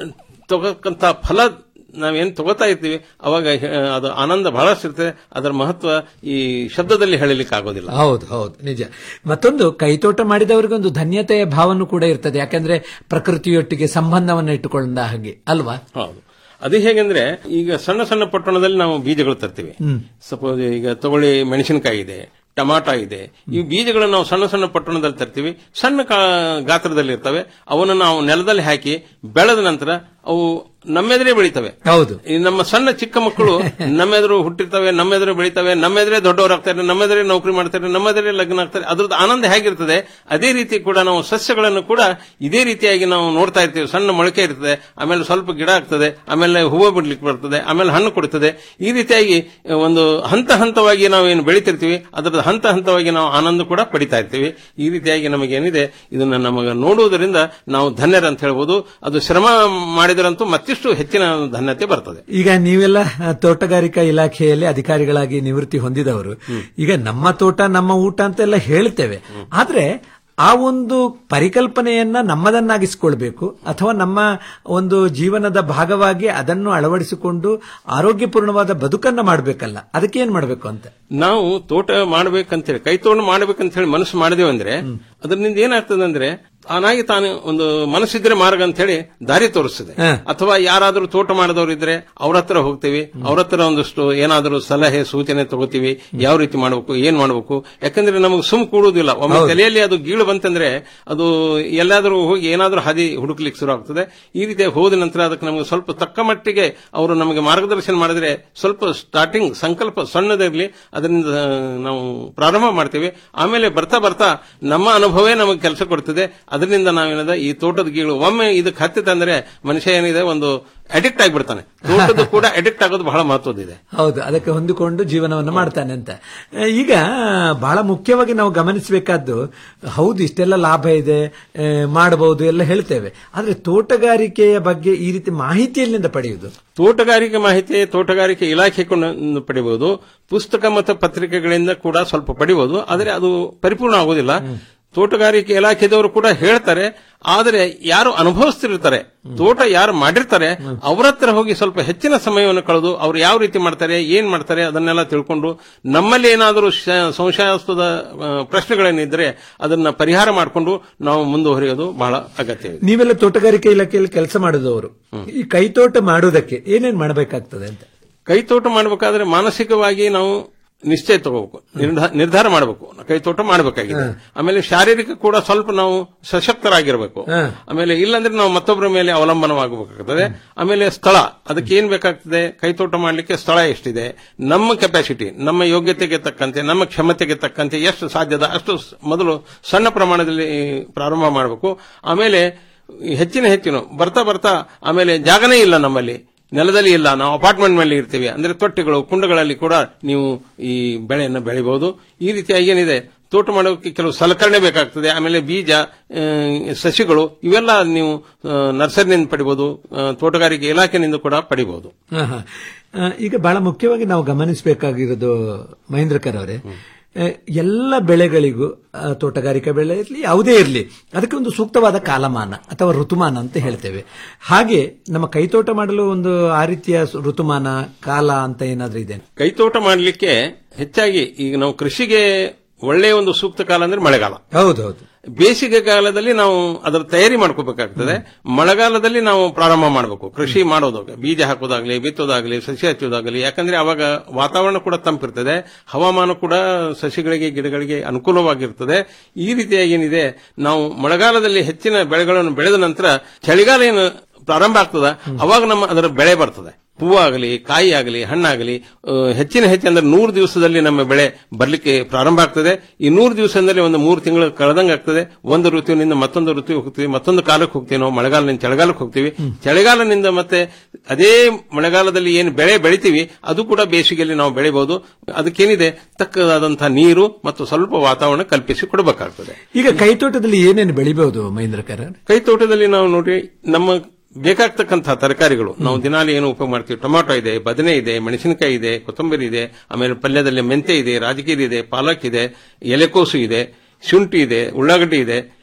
ತಗೋಕ್ಕಂತ ಫಲ ನಾವೇನ್ ತಗೋತಾ ಇರ್ತೀವಿ ಅವಾಗ ಆ, ಅದು ಆನಂದ ಬಹಳಷ್ಟು ಇರ್ತದೆ ಅದರ ಮಹತ್ವ ಈ ಶಬ್ದದಲ್ಲಿ ಹೇಳಲಿಕ್ಕೆ ಆಗೋದಿಲ್ಲ ಹೌದು ಹೌದು ನಿಜ ಮತ್ತೊಂದು ಕೈತೋಟ ಮಾಡಿದವರಿಗೆ ಒಂದು ಧನ್ಯತೆಯ ಭಾವನೂ ಕೂಡ ಇರ್ತದೆ ಯಾಕಂದ್ರೆ ಪ್ರಕೃತಿಯೊಟ್ಟಿಗೆ ಸಂಬಂಧವನ್ನು ಇಟ್ಟುಕೊಂಡ ಹಾಗೆ ಅಲ್ವಾ ಹೌದು ಅದು ಹೇಗೆಂದ್ರೆ ಈಗ ಸಣ್ಣ ಸಣ್ಣ ಪಟ್ಟಣದಲ್ಲಿ ನಾವು ಬೀಜಗಳು ತರ್ತೀವಿ ಹ್ಮ್. ಸಪೋಸ್ ಈಗ ತಗೊಳ್ಳಿ ಮೆಣಸಿನಕಾಯಿ ಇದೆ ಟಮಾಟ ಇದೆ ಈ ಬೀಜಗಳನ್ನು ನಾವು ಸಣ್ಣ ಸಣ್ಣ ಪಟ್ಟಣದಲ್ಲಿ ತರ್ತೀವಿ ಸಣ್ಣ ಕಾ- ಗಾತ್ರದಲ್ಲಿ ಇರ್ತವೆ ಅವನ್ನ ನಾವು ನೆಲದಲ್ಲಿ ಹಾಕಿ ಬೆಳೆದ ನಂತರ ಅವು ನಮ್ಮೆದುರೇ ಬೆಳಿತವೆ ಹೌದು ಈ ನಮ್ಮ ಸಣ್ಣ ಚಿಕ್ಕ ಮಕ್ಕಳು ನಮ್ಮೆದುರು ಹುಟ್ಟಿರ್ತವೆ ನಮ್ಮೆದುರು ಬೆಳಿತವೆ ನಮ್ಮೆದುರೇ ದೊಡ್ಡವರಾಗ್ತಾರೆ ನಮ್ಮೆದುರೇ ನೌಕರಿ ಮಾಡ್ತಾರೆ ನಮ್ಮೆದುರೇ ಲಗ್ನ ಆಗ್ತಾರೆ ಅದ್ರದ್ದು ಆನಂದ ಹೇಗಿರ್ತದೆ ಅದೇ ರೀತಿ ಕೂಡ ನಾವು ಸಸ್ಯಗಳನ್ನು ಕೂಡ ಇದೇ ರೀತಿಯಾಗಿ ನಾವು ನೋಡ್ತಾ ಇರ್ತೀವಿ ಸಣ್ಣ ಮೊಳಕೆ ಇರ್ತದೆ ಆಮೇಲೆ ಸ್ವಲ್ಪ ಗಿಡ ಆಗ್ತದೆ ಆಮೇಲೆ ಹೂವು ಬಿಡ್ಲಿಕ್ಕೆ ಬರ್ತದೆ ಆಮೇಲೆ ಹಣ್ಣು ಕೊಡ್ತದೆ ಈ ರೀತಿಯಾಗಿ ಒಂದು ಹಂತ ಹಂತವಾಗಿ ನಾವು ಏನು ಬೆಳಿತಿರ್ತೀವಿ ಅದರ ಹಂತ ಹಂತವಾಗಿ ನಾವು ಆನಂದ ಕೂಡ ಪಡಿತಾ ಇರ್ತೀವಿ ಈ ರೀತಿಯಾಗಿ ನಮಗೆ ಏನಿದೆ ಇದನ್ನ ನಮಗೆ ನೋಡುವುದರಿಂದ ನಾವು ಧನ್ಯರಂತ ಹೇಳ್ಬೋದು ಅದು ಶ್ರಮ ಮಾಡಿದರಂತೂ ಮತ್ತಿಷ್ಟು ಹೆಚ್ಚಿನ ಧನ್ಯತೆ ಬರ್ತದೆ ಈಗ ನೀವೆಲ್ಲ ಆ, ತೋಟಗಾರಿಕಾ ಇಲಾಖೆಯಲ್ಲಿ ಅಧಿಕಾರಿಗಳಾಗಿ ನಿವೃತ್ತಿ ಹೊಂದಿದವರು ಈಗ ನಮ್ಮ ತೋಟ ನಮ್ಮ ಊಟ ಅಂತೆಲ್ಲ ಹೇಳ್ತೇವೆ ಆದ್ರೆ ಆ ಒಂದು ಪರಿಕಲ್ಪನೆಯನ್ನ ನಮ್ಮದನ್ನಾಗಿಸಿಕೊಳ್ಬೇಕು ಅಥವಾ ನಮ್ಮ ಒಂದು ಜೀವನದ ಭಾಗವಾಗಿ ಅದನ್ನು ಅಳವಡಿಸಿಕೊಂಡು ಆರೋಗ್ಯಪೂರ್ಣವಾದ ಬದುಕನ್ನ ಮಾಡಬೇಕಲ್ಲ ಅದಕ್ಕೆ ಏನ್ ಮಾಡಬೇಕು ಅಂತ ನಾವು ತೋಟ ಮಾಡ್ಬೇಕಂತೇಳಿ ಕೈ ತೋಟ ಮಾಡ್ಬೇಕಂತ ಹೇಳಿ ಮನಸ್ಸು ಮಾಡಿದೇವೆ ಅಂದ್ರೆ ಅದರಿಂದ ಏನಾಗ್ತದೆ ಅಂದ್ರೆ ತಾನಾಗಿ ತಾನು ಒಂದು ಮನಸ್ಸಿದ್ರೆ ಮಾರ್ಗ ಅಂತ ಹೇಳಿ ದಾರಿ ತೋರಿಸ್ತದೆ ಹ. ಅಥವಾ ಯಾರಾದರೂ ತೋಟ ಮಾಡಿದವರು ಇದ್ರೆ ಅವ್ರ ಹತ್ರ ಹೋಗ್ತೀವಿ ಅವ್ರ ಹತ್ರ ಒಂದಷ್ಟು ಏನಾದರೂ ಸಲಹೆ ಸೂಚನೆ ತಗೋತೀವಿ ಯಾವ ರೀತಿ ಮಾಡಬೇಕು ಏನ್ ಮಾಡಬೇಕು ಯಾಕಂದ್ರೆ ನಮಗೆ ಸುಮ್ ಕೂಡುವುದಿಲ್ಲ ಒಮ್ಮೆ ಹೌದು. ತಲೆಯಲ್ಲಿ ಅದು ಗೀಳು ಬಂತಂದ್ರೆ ಅದು ಎಲ್ಲಾದರೂ ಹೋಗಿ ಏನಾದರೂ ಹಾದಿ ಹುಡುಕ್ಲಿಕ್ಕೆ ಶುರು ಆಗ್ತದೆ ಈ ರೀತಿ ಹೋದ ನಂತರ ಅದಕ್ಕೆ ನಮಗೆ ಸ್ವಲ್ಪ ತಕ್ಕ ಮಟ್ಟಿಗೆ ಅವರು ನಮಗೆ ಮಾರ್ಗದರ್ಶನ ಮಾಡಿದ್ರೆ ಸ್ವಲ್ಪ ಸ್ಟಾರ್ಟಿಂಗ್ ಸಂಕಲ್ಪ ಸಣ್ಣದಿರಲಿ ಅದರಿಂದ ಆ, ನಾವು ಪ್ರಾರಂಭ ಮಾಡ್ತೇವೆ ಆಮೇಲೆ ಬರ್ತಾ ಬರ್ತಾ ನಮ್ಮ ಅನುಭವವೇ ನಮಗೆ ಕೆಲಸ ಕೊಡ್ತದೆ ಅದರಿಂದ ನಾವೇನದ ಈ ತೋಟದ ಗೀಳು ಒಮ್ಮೆ ಇದಕ್ಕೆ ಹತ್ತಿತಂದ್ರೆ ಮನುಷ್ಯ ಏನಿದೆ ಒಂದು ಅಡಿಕ್ಟ್ ಆಗಿಬಿಡ್ತಾನೆ ತೋಟದ ಕೂಡ ಅಡಿಕ್ಟ್ ಆಗೋದು ಬಹಳ ಮಹತ್ವದಿದೆ ಹೌದು ಅದಕ್ಕೆ ಹೊಂದಿಕೊಂಡು ಜೀವನವನ್ನು ಮಾಡ್ತಾನೆ ಅಂತ ಆ, ಈಗ ಬಹಳ ಮುಖ್ಯವಾಗಿ ನಾವು ಗಮನಿಸಬೇಕಾದ್ದು ಹೌದು ಇಷ್ಟೆಲ್ಲ ಲಾಭ ಇದೆ ಆ, ಮಾಡಬಹುದು ಎಲ್ಲ ಹೇಳ್ತೇವೆ ಆದ್ರೆ ತೋಟಗಾರಿಕೆಯ ಬಗ್ಗೆ ಈ ರೀತಿ ಮಾಹಿತಿ ಎಲ್ಲಿಂದ ಪಡೆಯುವುದು ತೋಟಗಾರಿಕೆ ಮಾಹಿತಿ ತೋಟಗಾರಿಕೆ ಇಲಾಖೆ ಕೊಂಡು ಪಡಿಬಹುದು ಪುಸ್ತಕ ಮತ್ತು ಪತ್ರಿಕೆಗಳಿಂದ ಕೂಡ ಸ್ವಲ್ಪ ಪಡಿಬಹುದು ಆದರೆ ಅದು ಪರಿಪೂರ್ಣ ಆಗೋದಿಲ್ಲ ತೋಟಗಾರಿಕೆ ಇಲಾಖೆದವರು ಕೂಡ ಹೇಳ್ತಾರೆ ಆದರೆ ಯಾರು ಅನುಭವಿಸ್ತಿರ್ತಾರೆ ತೋಟ ಯಾರು ಮಾಡಿರ್ತಾರೆ ಅವರ ಹತ್ರ ಹೋಗಿ ಸ್ವಲ್ಪ ಹೆಚ್ಚಿನ ಸಮಯವನ್ನು ಕಳೆದು ಅವ್ರು ಯಾವ ರೀತಿ ಮಾಡ್ತಾರೆ ಏನ್ ಮಾಡ್ತಾರೆ ಅದನ್ನೆಲ್ಲ ತಿಳ್ಕೊಂಡು ನಮ್ಮಲ್ಲಿ ಏನಾದರೂ ಶ- ಸಂಶಯಾಸ್ಪದ ಆ, ಪ್ರಶ್ನೆಗಳೇನಿದ್ರೆ ಅದನ್ನ ಪರಿಹಾರ ಮಾಡಿಕೊಂಡು ನಾವು ಮುಂದುವರಿಯೋದು ಬಹಳ ಅಗತ್ಯವಿದೆ ನೀವೆಲ್ಲ ತೋಟಗಾರಿಕೆ ಇಲಾಖೆಯಲ್ಲಿ ಕೆಲಸ ಮಾಡಿದವರು ಈ ಕೈತೋಟ ಮಾಡುವುದಕ್ಕೆ ಏನೇನ್ ಮಾಡಬೇಕಾಗ್ತದೆ ಅಂತ ಕೈತೋಟ ಮಾಡಬೇಕಾದ್ರೆ ಮಾನಸಿಕವಾಗಿ ನಾವು ನಿಶ್ಚಯ ತಗೋಬೇಕು ನಿರ್ಧಾ- ನಿರ್ಧಾರ ಮಾಡಬೇಕು ಕೈತೋಟ ಮಾಡಬೇಕಾಗಿದೆ ಆಮೇಲೆ ಶಾರೀರಿಕ ಕೂಡ ಸ್ವಲ್ಪ ನಾವು ಸಶಕ್ತರಾಗಿರ್ಬೇಕು ಹ. ಆಮೇಲೆ ಇಲ್ಲಾಂದ್ರೆ ನಾವು ಮತ್ತೊಬ್ಬರ ಮೇಲೆ ಅವಲಂಬನವಾಗಬೇಕಾಗ್ತದೆ ಆಮೇಲೆ ಸ್ಥಳ ಅದಕ್ಕೆ ಏನ್ ಬೇಕಾಗ್ತದೆ ಕೈತೋಟ ಮಾಡಲಿಕ್ಕೆ ಸ್ಥಳ ಎಷ್ಟಿದೆ ನಮ್ಮ ಕೆಪಾಸಿಟಿ ನಮ್ಮ ಯೋಗ್ಯತೆಗೆ ತಕ್ಕಂತೆ ನಮ್ಮ ಕ್ಷಮತೆಗೆ ತಕ್ಕಂತೆ ಎಷ್ಟು ಸಾಧ್ಯದ ಅಷ್ಟು ಸ್- ಮೊದಲು ಸಣ್ಣ ಪ್ರಮಾಣದಲ್ಲಿ ಪ್ರಾರಂಭ ಮಾಡಬೇಕು ಆಮೇಲೆ ಹೆಚ್ಚಿನ ಹೆಚ್ಚಿನ ಬರ್ತಾ ಬರ್ತಾ ಆಮೇಲೆ ಜಾಗನೇ ಇಲ್ಲ ನಮ್ಮಲ್ಲಿ ನೆಲದಲ್ಲಿ ಇಲ್ಲ ನಾವು ಅಪಾರ್ಟ್ಮೆಂಟ್ ಮೇಲೆ ಇರ್ತೀವಿ ಅಂದ್ರೆ ತೊಟ್ಟಿಗಳು ಕುಂಡಗಳಲ್ಲಿ ಕೂಡ ನೀವು ಈ ಬೆಳೆಯನ್ನು ಬೆಳಿಬಹುದು ಈ ರೀತಿಯಾಗಿ ಏನಿದೆ ತೋಟ ಮಾಡೋಕೆ ಕೆಲವು ಸಲಕರಣೆ ಬೇಕಾಗ್ತದೆ ಆಮೇಲೆ ಬೀಜ ಆ, ಸಸಿಗಳು ಇವೆಲ್ಲ ನೀವು ಆ, ನರ್ಸರಿನಿಂದ ಪಡಿಬಹುದು ಆ, ತೋಟಗಾರಿಕೆ ಇಲಾಖೆನಿಂದ ಕೂಡ ಪಡಿಬಹುದು ಹ, ಹ. ಆ, ಈಗ ಬಹಳ ಮುಖ್ಯವಾಗಿ ನಾವು ಗಮನಿಸಬೇಕಾಗಿರೋದು ಮಹೇಂದ್ರಕರ್ ಅವರೇ ಆ, ಎಲ್ಲ ಬೆಳೆಗಳಿಗೂ ಆ, ತೋಟಗಾರಿಕಾ ಬೆಳೆ ಇರಲಿ ಯಾವುದೇ ಇರಲಿ ಅದಕ್ಕೆ ಒಂದು ಸೂಕ್ತವಾದ ಕಾಲಮಾನ ಅಥವಾ ಋತುಮಾನ ಅಂತ ಹೇಳ್ತೇವೆ ಹಾಗೆ ನಮ್ಮ ಕೈತೋಟ ಮಾಡಲು ಒಂದು ಆ ರೀತಿಯ ಸು- ಋತುಮಾನ ಕಾಲ ಅಂತ ಏನಾದ್ರೂ ಇದೆ ಕೈತೋಟ ಮಾಡಲಿಕ್ಕೆ ಹೆಚ್ಚಾಗಿ ಈಗ ನಾವು ಕೃಷಿಗೆ ಒಳ್ಳೆಯ ಒಂದು ಸೂಕ್ತ ಕಾಲ ಅಂದ್ರೆ ಮಳೆಗಾಲ ಹೌದೌದು ಬೇಸಿಗೆ ಕಾಲದಲ್ಲಿ ನಾವು ಅದರ ತಯಾರಿ ಮಾಡ್ಕೋಬೇಕಾಗ್ತದೆ ಮಳೆಗಾಲದಲ್ಲಿ ನಾವು ಪ್ರಾರಂಭ ಮಾಡಬೇಕು ಕೃಷಿ ಮಾಡೋದು ಬೀಜ ಹಾಕೋದಾಗ್ಲಿ ಬಿತ್ತೋದಾಗ್ಲಿ ಸಸಿ ಹಚ್ಚೋದಾಗ್ಲಿ ಯಾಕಂದ್ರೆ ಅವಾಗ ವಾತಾವರಣ ಕೂಡ ತಂಪಿರ್ತದೆ ಹವಾಮಾನ ಕೂಡ ಸಸಿಗಳಿಗೆ ಗಿಡಗಳಿಗೆ ಅನುಕೂಲವಾಗಿರ್ತದೆ ಈ ರೀತಿಯಾಗಿ ಏನಿದೆ ನಾವು ಮಳೆಗಾಲದಲ್ಲಿ ಹೆಚ್ಚಿನ ಬೆಳೆಗಳನ್ನು ಬೆಳೆದ ನಂತರ ಚಳಿಗಾಲ ಏನು ಪ್ರಾರಂಭ ಆಗ್ತದ ಅವಾಗ ನಮ್ಮ ಅದರ ಬೆಳೆ ಬರ್ತದೆ ಹೂವಾಗಲಿ ಕಾಯಿ ಆಗಲಿ ಹಣ್ಣಾಗಲಿ ಆ, ಹೆಚ್ಚಿನ ಹೆಚ್ಚು ಅಂದ್ರೆ ನೂರು ದಿವಸದಲ್ಲಿ ನಮ್ಮ ಬೆಳೆ ಬರ್ಲಿಕ್ಕೆ ಪ್ರಾರಂಭ ಆಗ್ತದೆ ಈ ನೂರು ದಿವಸದಲ್ಲಿ ಒಂದು ಮೂರು ತಿಂಗಳು ಕಳೆದಂಗೆ ಆಗ್ತದೆ ಒಂದು ಋತುವಿನಿಂದ ಮತ್ತೊಂದು ಋತು ಹೋಗ್ತೀವಿ ಮತ್ತೊಂದು ಕಾಲಕ್ಕೆ ಹೋಗ್ತೀವಿ ನಾವು ಮಳೆಗಾಲದಿಂದ ಚಳಿಗಾಲಕ್ಕೆ ಹೋಗ್ತೀವಿ ಚಳಿಗಾಲದಿಂದ ಮತ್ತೆ ಅದೇ ಮಳೆಗಾಲದಲ್ಲಿ ಏನು ಬೆಳೆ ಬೆಳಿತೀವಿ ಅದು ಕೂಡ ಬೇಸಿಗೆಯಲ್ಲಿ ನಾವು ಬೆಳಿಬಹುದು ಅದಕ್ಕೇನಿದೆ ತಕ್ಕದಾದಂತಹ ನೀರು ಮತ್ತು ಸ್ವಲ್ಪ ವಾತಾವರಣ ಕಲ್ಪಿಸಿ ಕೊಡಬೇಕಾಗ್ತದೆ ಈಗ ಕೈತೋಟದಲ್ಲಿ ಏನೇನು ಬೆಳಿಬಹುದು ಮಹೇಂದ್ರಕರ್ ಕೈ ತೋಟದಲ್ಲಿ ನಾವು ನೋಡಿ ನಮ್ಮ ಬೇಕಾಗ್ತಕ್ಕಂತಹ ತರಕಾರಿಗಳು ನಾವು ದಿನಾಲಿ ಏನು ಉಪಯೋಗ ಮಾಡ್ತೀವಿ ಟೊಮಾಟೊ ಇದೆ ಬದನೆ ಇದೆ ಮೆಣಸಿನಕಾಯಿ ಇದೆ ಕೊತ್ತಂಬರಿ ಇದೆ ಆಮೇಲೆ ಪಲ್ಯದಲ್ಲಿ ಮೆಂತೆ ಇದೆ ರಾಜಗಿರಿ ಇದೆ ಪಾಲಕ್ ಇದೆ ಎಲೆಕೋಸು ಇದೆ ಶುಂಠಿ ಇದೆ ಉಳ್ಳಾಗಡ್ಡಿ ಇದೆ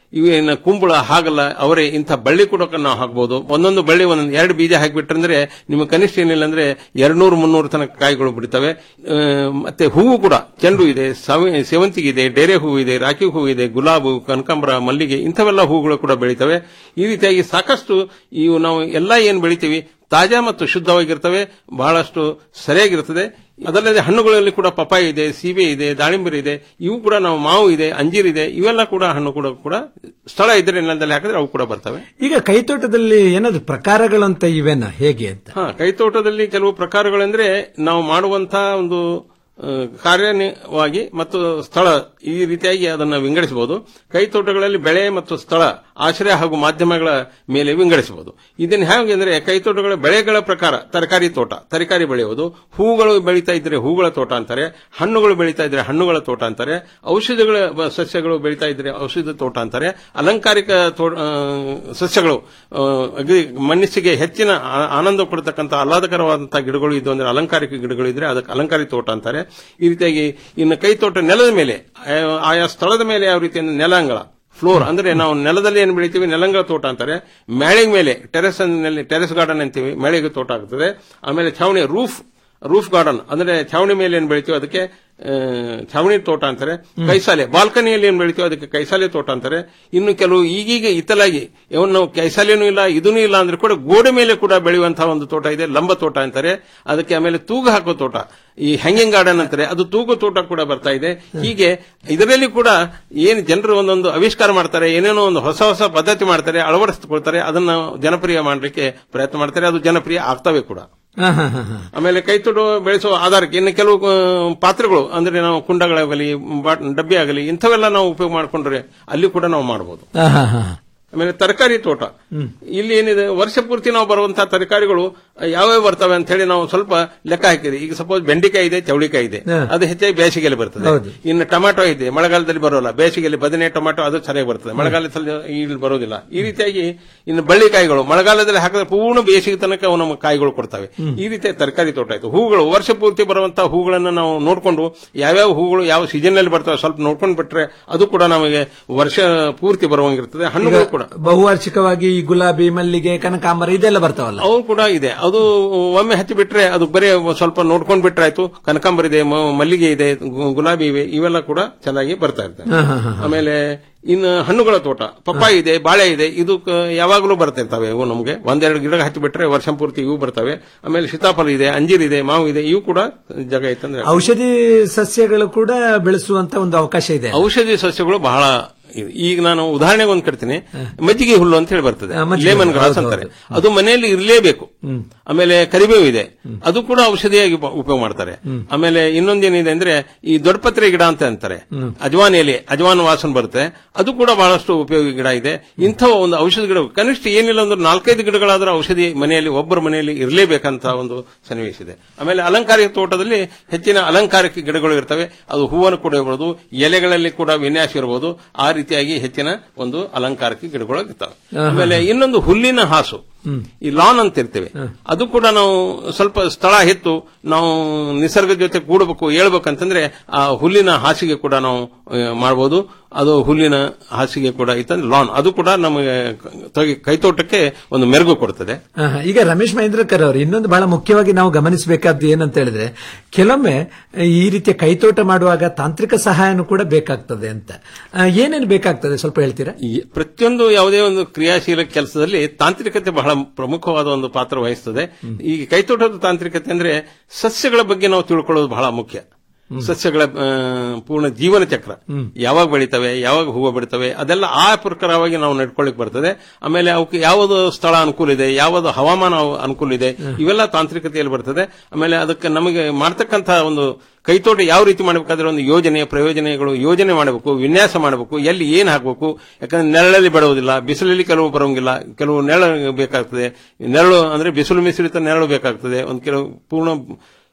ಇವೇನು ಕುಂಬಳ ಹಾಗಲ್ಲ ಅವರೇ ಇಂಥ ಬಳ್ಳಿ ಕೂಡ ನಾವು ಹಾಕ್ಬೋದು ಒಂದೊಂದು ಬಳ್ಳಿ ಒಂದೊಂದು ಎರಡು ಬೀಜ ಹಾಕಿಬಿಟ್ರಂದ್ರೆ ನಿಮಗೆ ಕನಿಷ್ಠ ಏನಿಲ್ಲ ಅಂದ್ರೆ ಎರಡ್ನೂರು ಮುನ್ನೂರು ತನಕ ಕಾಯಿಗಳು ಬಿಡ್ತವೆ ಆ, ಮತ್ತೆ ಹೂವು ಕೂಡ ಚೆಂಡು ಇದೆ ಸವೆ- ಸೇವಂತಿಗೆ ಇದೆ ಡೇರೆ ಹೂವು ಇದೆ ರಾಕಿ ಹೂವು ಇದೆ ಗುಲಾಬು ಕನಕಾಂಬರ ಮಲ್ಲಿಗೆ ಇಂಥವೆಲ್ಲ ಹೂಗಳು ಕೂಡ ಬೆಳಿತವೆ ಈ ರೀತಿಯಾಗಿ ಸಾಕಷ್ಟು ಇವು ನಾವು ಎಲ್ಲ ಏನ್ ಬೆಳಿತೀವಿ ತಾಜಾ ಮತ್ತು ಶುದ್ಧವಾಗಿರ್ತವೆ ಬಹಳಷ್ಟು ಸರಿಯಾಗಿರ್ತದೆ ಅದಲ್ಲದೆ ಹಣ್ಣುಗಳಲ್ಲಿ ಕೂಡ ಪಪಾಯಿ ಇದೆ ಸೀಬೆ ಇದೆ ದಾಳಿಂಬರಿ ಇದೆ ಇವು ಕೂಡ ನಾವು ಮಾವು ಇದೆ ಅಂಜೀರ್ ಇದೆ ಇವೆಲ್ಲ ಕೂಡ ಹಣ್ಣು ಕೂಡ ಕೂಡ ಸ್ಥಳ ಇದ್ರೆ ನೆಲದಲ್ಲಿ ಹಾಕಿದ್ರೆ ಅವು ಕೂಡ ಬರ್ತವೆ ಈಗ ಕೈತೋಟದಲ್ಲಿ ಏನಾದ್ರು ಪ್ರಕಾರಗಳಂತ ಇವೆನ ಹೇಗೆ ಅಂತ ಹಾ ಕೈತೋಟದಲ್ಲಿ ಕೆಲವು ಪ್ರಕಾರಗಳೆಂದ್ರೆ ನಾವು ಮಾಡುವಂತಹ ಒಂದು ಆ, ಕಾರ್ಯವಾಗಿ ಮತ್ತು ಸ್ಥಳ ಈ ರೀತಿಯಾಗಿ ಅದನ್ನು ವಿಂಗಡಿಸಬಹುದು ಕೈತೋಟಗಳಲ್ಲಿ ಬೆಳೆ ಮತ್ತು ಸ್ಥಳ ಆಶ್ರಯ ಹಾಗೂ ಮಾಧ್ಯಮಗಳ ಮೇಲೆ ವಿಂಗಡಿಸಬಹುದು ಇದನ್ನು ಹೇಗೆ ಅಂದ್ರೆ ಕೈತೋಟಗಳ ಬೆಳೆಗಳ ಪ್ರಕಾರ ತರಕಾರಿ ತೋಟ ತರಕಾರಿ ಬೆಳೆಯುವುದು ಹೂಗಳು ಬೆಳೀತಾ ಇದ್ರೆ ಹೂಗಳ ತೋಟ ಅಂತಾರೆ ಹಣ್ಣುಗಳು ಬೆಳೀತಾ ಇದ್ರೆ ಹಣ್ಣುಗಳ ತೋಟ ಅಂತಾರೆ ಔಷಧಿಗಳ ಬ- ಸಸ್ಯಗಳು ಬೆಳೀತಾ ಇದ್ರೆ ಔಷಧ ತೋಟ ಅಂತಾರೆ ಅಲಂಕಾರಿಕ ತೋ- ಆ, ಸಸ್ಯಗಳು ಆ, ಅಗ್ರಿ ಮನಸ್ಸಿಗೆ ಹೆಚ್ಚಿನ ಆ- ಆನಂದ ಕೊಡತಕ್ಕಂಥ ಆಹ್ಲಾದಕರವಾದಂತಹ ಗಿಡಗಳು ಇದು ಅಂದ್ರೆ ಅಲಂಕಾರಿಕ ಗಿಡಗಳು ಇದ್ರೆ ಅದಕ್ಕೆ ಅಲಂಕಾರಿಕ ತೋಟ ಅಂತಾರೆ ಈ ರೀತಿಯಾಗಿ ಇನ್ನು ಕೈ ತೋಟ ನೆಲದ ಮೇಲೆ ಆ, ಆಯಾ ಸ್ಥಳದ ಮೇಲೆ ಯಾವ ರೀತಿ ಅಂದ್ರೆ ನೆಲಾಂಗಳ ಫ್ಲೋರ್ ಅಂದ್ರೆ ನಾವು ನೆಲದಲ್ಲಿ ಏನು ಬೆಳಿತೀವಿ ನೆಲಂಗಳ ತೋಟ ಅಂತಾರೆ ಮ್ಯಾಳಿಗೆ ಮೇಲೆ ಟೆರೆಸ್ ಟೆರೆಸ್ ಗಾರ್ಡನ್ ಅಂತೀವಿ ಮ್ಯಾಳಿಗೆ ತೋಟ ಆಗ್ತದೆ ಆಮೇಲೆ ಛಾವಣಿ ರೂಫ್ ರೂಫ್ ಗಾರ್ಡನ್ ಅಂದ್ರೆ ಛಾವಣಿ ಮೇಲೆ ಏನು ಬೆಳಿತೀವಿ ಅದಕ್ಕೆ ಆ, ಛಾವಣಿ ತೋಟ ಅಂತಾರೆ ಕೈಸಾಲೆ ಬಾಲ್ಕನಿಯಲ್ಲಿ ಏನು ಬೆಳಿತೀವಿ ಅದಕ್ಕೆ ಕೈಸಾಲೆ ತೋಟ ಅಂತಾರೆ ಇನ್ನು ಕೆಲವು ಈಗೀಗ ಇತ್ತಲಾಗಿ ಇವನ್ ನಾವು ಕೈಸಾಲೆನೂ ಇಲ್ಲ ಇದೂ ಇಲ್ಲ ಅಂದ್ರೆ ಕೂಡ ಗೋಡೆ ಮೇಲೆ ಕೂಡ ಬೆಳೆಯುವಂತಹ ಒಂದು ತೋಟ ಇದೆ ಲಂಬ ತೋಟ ಅಂತಾರೆ ಅದಕ್ಕೆ ಆಮೇಲೆ ತೂಗು ಹಾಕೋ ತೋಟ ಈ ಹ್ಯಾಂಗಿಂಗ್ ಗಾರ್ಡನ್ ಅಂತಾರೆ ಅದು ತೂಗು ತೋಟ ಕೂಡ ಬರ್ತಾ ಇದೆ ಹೀಗೆ ಇದರಲ್ಲಿ ಕೂಡ ಏನು ಜನರು ಒಂದೊಂದು ಆವಿಷ್ಕಾರ ಮಾಡ್ತಾರೆ ಏನೇನೋ ಒಂದು ಹೊಸ ಹೊಸ ಪದ್ಧತಿ ಮಾಡ್ತಾರೆ ಅಳವಡಿಸಿಕೊಳ್ತಾರೆ ಅದನ್ನ ಜನಪ್ರಿಯ ಮಾಡಲಿಕ್ಕೆ ಪ್ರಯತ್ನ ಮಾಡ್ತಾರೆ ಅದು ಜನಪ್ರಿಯ ಆಗ್ತವೆ ಕೂಡ ಹಾ, ಹಾ, ಹಾ, ಹಾ. ಆಮೇಲೆ ಕೈತೊಡು ಬೆಳೆಸುವ ಆಧಾರಕ್ಕೆ ಇನ್ನು ಕೆಲವು ಆ, ಪಾತ್ರೆಗಳು ಅಂದ್ರೆ ನಾವು ಕುಂಡಗಳಾಗಲಿ ಬಾಟ್- ಡಬ್ಬಿ ಆಗಲಿ ಇಂಥವೆಲ್ಲ ನಾವು ಉಪಯೋಗ ಮಾಡ್ಕೊಂಡ್ರೆ ಅಲ್ಲಿ ಕೂಡ ನಾವು ಮಾಡಬಹುದು ಹಾ, ಹಾ, ಹಾ. ಆಮೇಲೆ ತರಕಾರಿ ತೋಟ ಇಲ್ಲಿ ಏನಿದೆ ವರ್ಷ ಪೂರ್ತಿ ನಾವು ಬರುವಂತಹ ತರಕಾರಿಗಳು ಯಾವ್ಯಾವ ಬರ್ತವೆ ಅಂತ ಹೇಳಿ ನಾವು ಸ್ವಲ್ಪ ಲೆಕ್ಕ ಹಾಕಿದ್ವಿ ಈಗ ಸಪೋಸ್ ಬೆಂಡಿಕಾಯಿ ಇದೆ ಚೌಳಿಕಾಯಿ ಇದೆ ಹಾ. ಅದು ಹೆಚ್ಚಾಗಿ ಬೇಸಿಗೆಯಲ್ಲಿ ಬರ್ತದೆ ಹೌದು. ಇನ್ನು ಟೊಮ್ಯಾಟೊ ಇದೆ ಮಳೆಗಾಲದಲ್ಲಿ ಬರೋಲ್ಲ ಬೇಸಿಗೆಯಲ್ಲಿ ಬದನೆ ಟೊಮ್ಯಾಟೊ ಅದು ಚೆನ್ನಾಗಿ ಬರ್ತದೆ ಮಳೆಗಾಲದಲ್ಲಿ ಇಲ್ಲಿ ಬರೋದಿಲ್ಲ ಈ ರೀತಿಯಾಗಿ ಇನ್ನು ಬಳ್ಳಿಕಾಯಿಗಳು ಮಳೆಗಾಲದಲ್ಲಿ ಹಾಕಿದ್ರೆ ಪೂರ್ಣ ಬೇಸಿಗೆ ತನಕ ಅವು ನಮ್ಮ ಕಾಯಿಗಳು ಕೊಡ್ತವೆ ಈ ರೀತಿಯ ತರಕಾರಿ ತೋಟ ಆಯ್ತು ಹೂಗಳು ವರ್ಷ ಪೂರ್ತಿ ಬರುವಂತಹ ಹೂಗಳನ್ನು ನಾವು ನೋಡಿಕೊಂಡು ಯಾವ್ಯಾವ ಹೂಗಳು ಯಾವ ಸೀಸನ್ ನಲ್ಲಿ ಬರ್ತವೆ ಸ್ವಲ್ಪ ನೋಡ್ಕೊಂಡು ಬಿಟ್ರೆ ಅದು ಕೂಡ ನಮಗೆ ವರ್ಷ ಪೂರ್ತಿ ಬರುವಂಗಿರ್ತದೆ ಹಣ್ಣುಗಳು ಕೂಡ ಬಹುವಾರ್ಷಿಕವಾಗಿ ಈ ಗುಲಾಬಿ ಮಲ್ಲಿಗೆ ಕನಕಾಂಬರ ಇದೆಲ್ಲ ಬರ್ತಾವಲ್ಲ ಅವು ಕೂಡ ಇದೆ ಅದು ಒಮ್ಮೆ ಹಚ್ಚಿ ಬಿಟ್ರೆ ಅದು ಬರೀ ಸ್ವಲ್ಪ ನೋಡ್ಕೊಂಡು ಬಿಟ್ರೆ ಆಯ್ತು ಕನಕಾಂಬರ ಇದೆ ಮ- ಮಲ್ಲಿಗೆ ಇದೆ ಗು- ಗುಲಾಬಿ ಇವೆ ಇವೆಲ್ಲ ಕೂಡ ಚೆನ್ನಾಗಿ ಬರ್ತಾ ಇರ್ತವೆ ಹಾ, ಹಾ, ಹಾ. ಆಮೇಲೆ ಇನ್ನು ಹಣ್ಣುಗಳ ತೋಟ ಪಪ್ಪಾಯಿ ಇದೆ ಬಾಳೆ ಇದೆ ಇದು ಕ- ಯಾವಾಗಲೂ ಬರ್ತಿರ್ತವೆ ಇವು ನಮಗೆ ಒಂದೆರಡು ಗಿಡ ಹಚ್ಚಿ ಬಿಟ್ರೆ ವರ್ಷ ಪೂರ್ತಿ ಇವು ಬರ್ತವೆ ಆಮೇಲೆ ಸೀತಾಫಲ ಇದೆ ಅಂಜೀರ್ ಇದೆ ಮಾವು ಇದೆ ಇವು ಕೂಡ ಜಾಗ ಐತಂದ್ರೆ ಔಷಧಿ ಸಸ್ಯಗಳು ಕೂಡ ಬೆಳೆಸುವಂತ ಒಂದು ಅವಕಾಶ ಇದೆ ಔಷಧಿ ಸಸ್ಯಗಳು ಬಹಳ ಇದೆ. ಈಗ ನಾನು ಉದಾಹರಣೆಗೆ ಒಂದು ಕಟ್ತೀನಿ ಮಜ್ಜಿಗೆ ಹುಲ್ಲು ಅಂತ ಹೇಳಿ ಬರ್ತದೆ ಆ, ಮಜ್ಜಿಗೆ ಲೇಮನ್ ಹುಲ್ಲು, ಗ್ರಾಸ್ ಹೌದು, ಅಂತಾರೆ ಅದು ಮನೆಯಲ್ಲಿ ಇರಲೇಬೇಕು ಆಮೇಲೆ ಕರಿಬೇವು ಇದೆ ಅದು ಕೂಡ ಔಷಧಿಯಾಗಿ ಉಪ- ಉಪಯೋಗ ಮಾಡ್ತಾರೆ ಆಮೇಲೆ ಇನ್ನೊಂದೇನಿದೆ ಅಂದ್ರೆ ಈ ದೊಡ್ಡಪತ್ರೆ ಗಿಡ ಅಂತ ಅಂತಾರೆ ಅಜವಾನ್ ಎಲೆ ಅಜವಾನ್ ವಾಸನ ಬರುತ್ತೆ ಅದು ಕೂಡ ಬಹಳಷ್ಟು ಉಪಯೋಗಿ ಗಿಡ ಇದೆ ಇಂಥ ಒಂದು ಔಷಧ ಗಿಡ ಕನಿಷ್ಠ ಏನಿಲ್ಲ ಅಂದ್ರೆ ನಾಲ್ಕೈದು ಗಿಡಗಳಾದ್ರೂ ಔಷಧಿ ಮನೆಯಲ್ಲಿ ಒಬ್ಬರ ಮನೆಯಲ್ಲಿ ಇರಲೇಬೇಕಂತ ಒಂದು ಸನ್ನಿವೇಶ ಇದೆ ಆಮೇಲೆ ಅಲಂಕಾರಿಕ ತೋಟದಲ್ಲಿ ಹೆಚ್ಚಿನ ಅಲಂಕಾರಿಕ ಗಿಡಗಳು ಇರ್ತವೆ ಅದು ಹೂವನ್ನು ಕೂಡ ಇರಬಹುದು ಎಲೆಗಳಲ್ಲಿ ಕೂಡ ವಿನ್ಯಾಸ ಇರಬಹುದು ಆ ರೀತಿಯಾಗಿ ಹೆಚ್ಚಿನ ಒಂದು ಅಲಂಕಾರಿಕ ಗಿಡಗಳು ಇರ್ತವೆ ಆಮೇಲೆ ಇನ್ನೊಂದು ಹುಲ್ಲಿನ ಹಾಸು ಈ ಲಾನ್ ಅಂತ ಇರ್ತೇವೆ ಅದು ಕೂಡ ನಾವು ಸ್ವಲ್ಪ ಸ್ಥಳ ಹೆತ್ತು ನಾವು ನಿಸರ್ಗದ ಜೊತೆ ಕೂಡಬೇಕು ಹೇಳ್ಬೇಕಂತಂದ್ರೆ ಆ ಹುಲ್ಲಿನ ಹಾಸಿಗೆ ಕೂಡ ನಾವು ಆ, ಮಾಡ್ಬೋದು ಅದು ಹುಲ್ಲಿನ ಹಾಸಿಗೆ ಕೂಡ ಇತ್ತಂದ್ರೆ ಲಾನ್ ಅದು ಕೂಡ ನಮಗೆ ತೊಗೆ- ಕೈತೋಟಕ್ಕೆ ಒಂದು ಮೆರುಗು ಕೊಡ್ತದೆ ಆಹಾ, ಈಗ ರಮೇಶ್ ಮಹೇಂದ್ರಕರ್ ಅವರು ಇನ್ನೊಂದು ಬಹಳ ಮುಖ್ಯವಾಗಿ ನಾವು ಗಮನಿಸಬೇಕಾದ್ದು ಏನಂತ ಹೇಳಿದ್ರೆ ಕೆಲವೊಮ್ಮೆ ಈ ರೀತಿಯ ಕೈತೋಟ ಮಾಡುವಾಗ ತಾಂತ್ರಿಕ ಸಹಾಯನೂ ಕೂಡ ಬೇಕಾಗ್ತದೆ ಅಂತ ಆ, ಏನೇನು ಬೇಕಾಗ್ತದೆ ಸ್ವಲ್ಪ ಹೇಳ್ತೀರಾ ಈ ಪ್ರತಿಯೊಂದು ಯಾವುದೇ ಒಂದು ಕ್ರಿಯಾಶೀಲ ಕೆಲಸದಲ್ಲಿ ತಾಂತ್ರಿಕತೆ ಬಹಳ ಪ್ರಮುಖವಾದ ಒಂದು ಪಾತ್ರ ವಹಿಸ್ತದೆ ಈ ಕೈತೋಟದ ತಾಂತ್ರಿಕತೆ ಅಂದ್ರೆ ಸಸ್ಯಗಳ ಬಗ್ಗೆ ನಾವು ತಿಳ್ಕೊಳ್ಳೋದು ಬಹಳ ಮುಖ್ಯ ಸಸ್ಯಗಳ ಆ, ಪೂರ್ಣ ಜೀವನ ಚಕ್ರ ಯಾವಾಗ ಬೆಳಿತವೆ ಯಾವಾಗ ಹೂವು ಬಿಡ್ತವೆ ಅದೆಲ್ಲ ಆ ಪ್ರಕಾರವಾಗಿ ನಾವು ನಡ್ಕೊಳ್ಳಿಕ್ ಬರ್ತದೆ ಆಮೇಲೆ ಅವಕ್ಕೆ ಯಾವುದು ಸ್ಥಳ ಅನುಕೂಲ ಇದೆ ಯಾವುದು ಹವಾಮಾನ ಅನುಕೂಲ ಇದೆ ಇವೆಲ್ಲ ತಾಂತ್ರಿಕತೆಯಲ್ಲಿ ಬರ್ತದೆ ಆಮೇಲೆ ಅದಕ್ಕೆ ನಮಗೆ ಮಾಡ್ತಕ್ಕಂತಹ ಒಂದು ಕೈತೋಟ ಯಾವ ರೀತಿ ಮಾಡಬೇಕಾದ್ರೆ ಒಂದು ಯೋಜನೆ ಪ್ರಯೋಜನಗಳು ಯೋಜನೆ ಮಾಡಬೇಕು ವಿನ್ಯಾಸ ಮಾಡಬೇಕು ಎಲ್ಲಿ ಏನ್ ಹಾಕಬೇಕು ಯಾಕಂದ್ರೆ ನೆರಳಲ್ಲಿ ಬೆಳೆಯುವುದಿಲ್ಲ ಬಿಸಿಲಲ್ಲಿ ಕೆಲವು ಬರೋಂಗಿಲ್ಲ ಕೆಲವು ನೆರಳು ಬೇಕಾಗ್ತದೆ ನೆರಳು ಅಂದ್ರೆ ಬಿಸಿಲು ಮಿಶ್ರಿತ ನೆರಳು ಬೇಕಾಗ್ತದೆ ಒಂದು ಕೆಲವು ಪೂರ್ಣ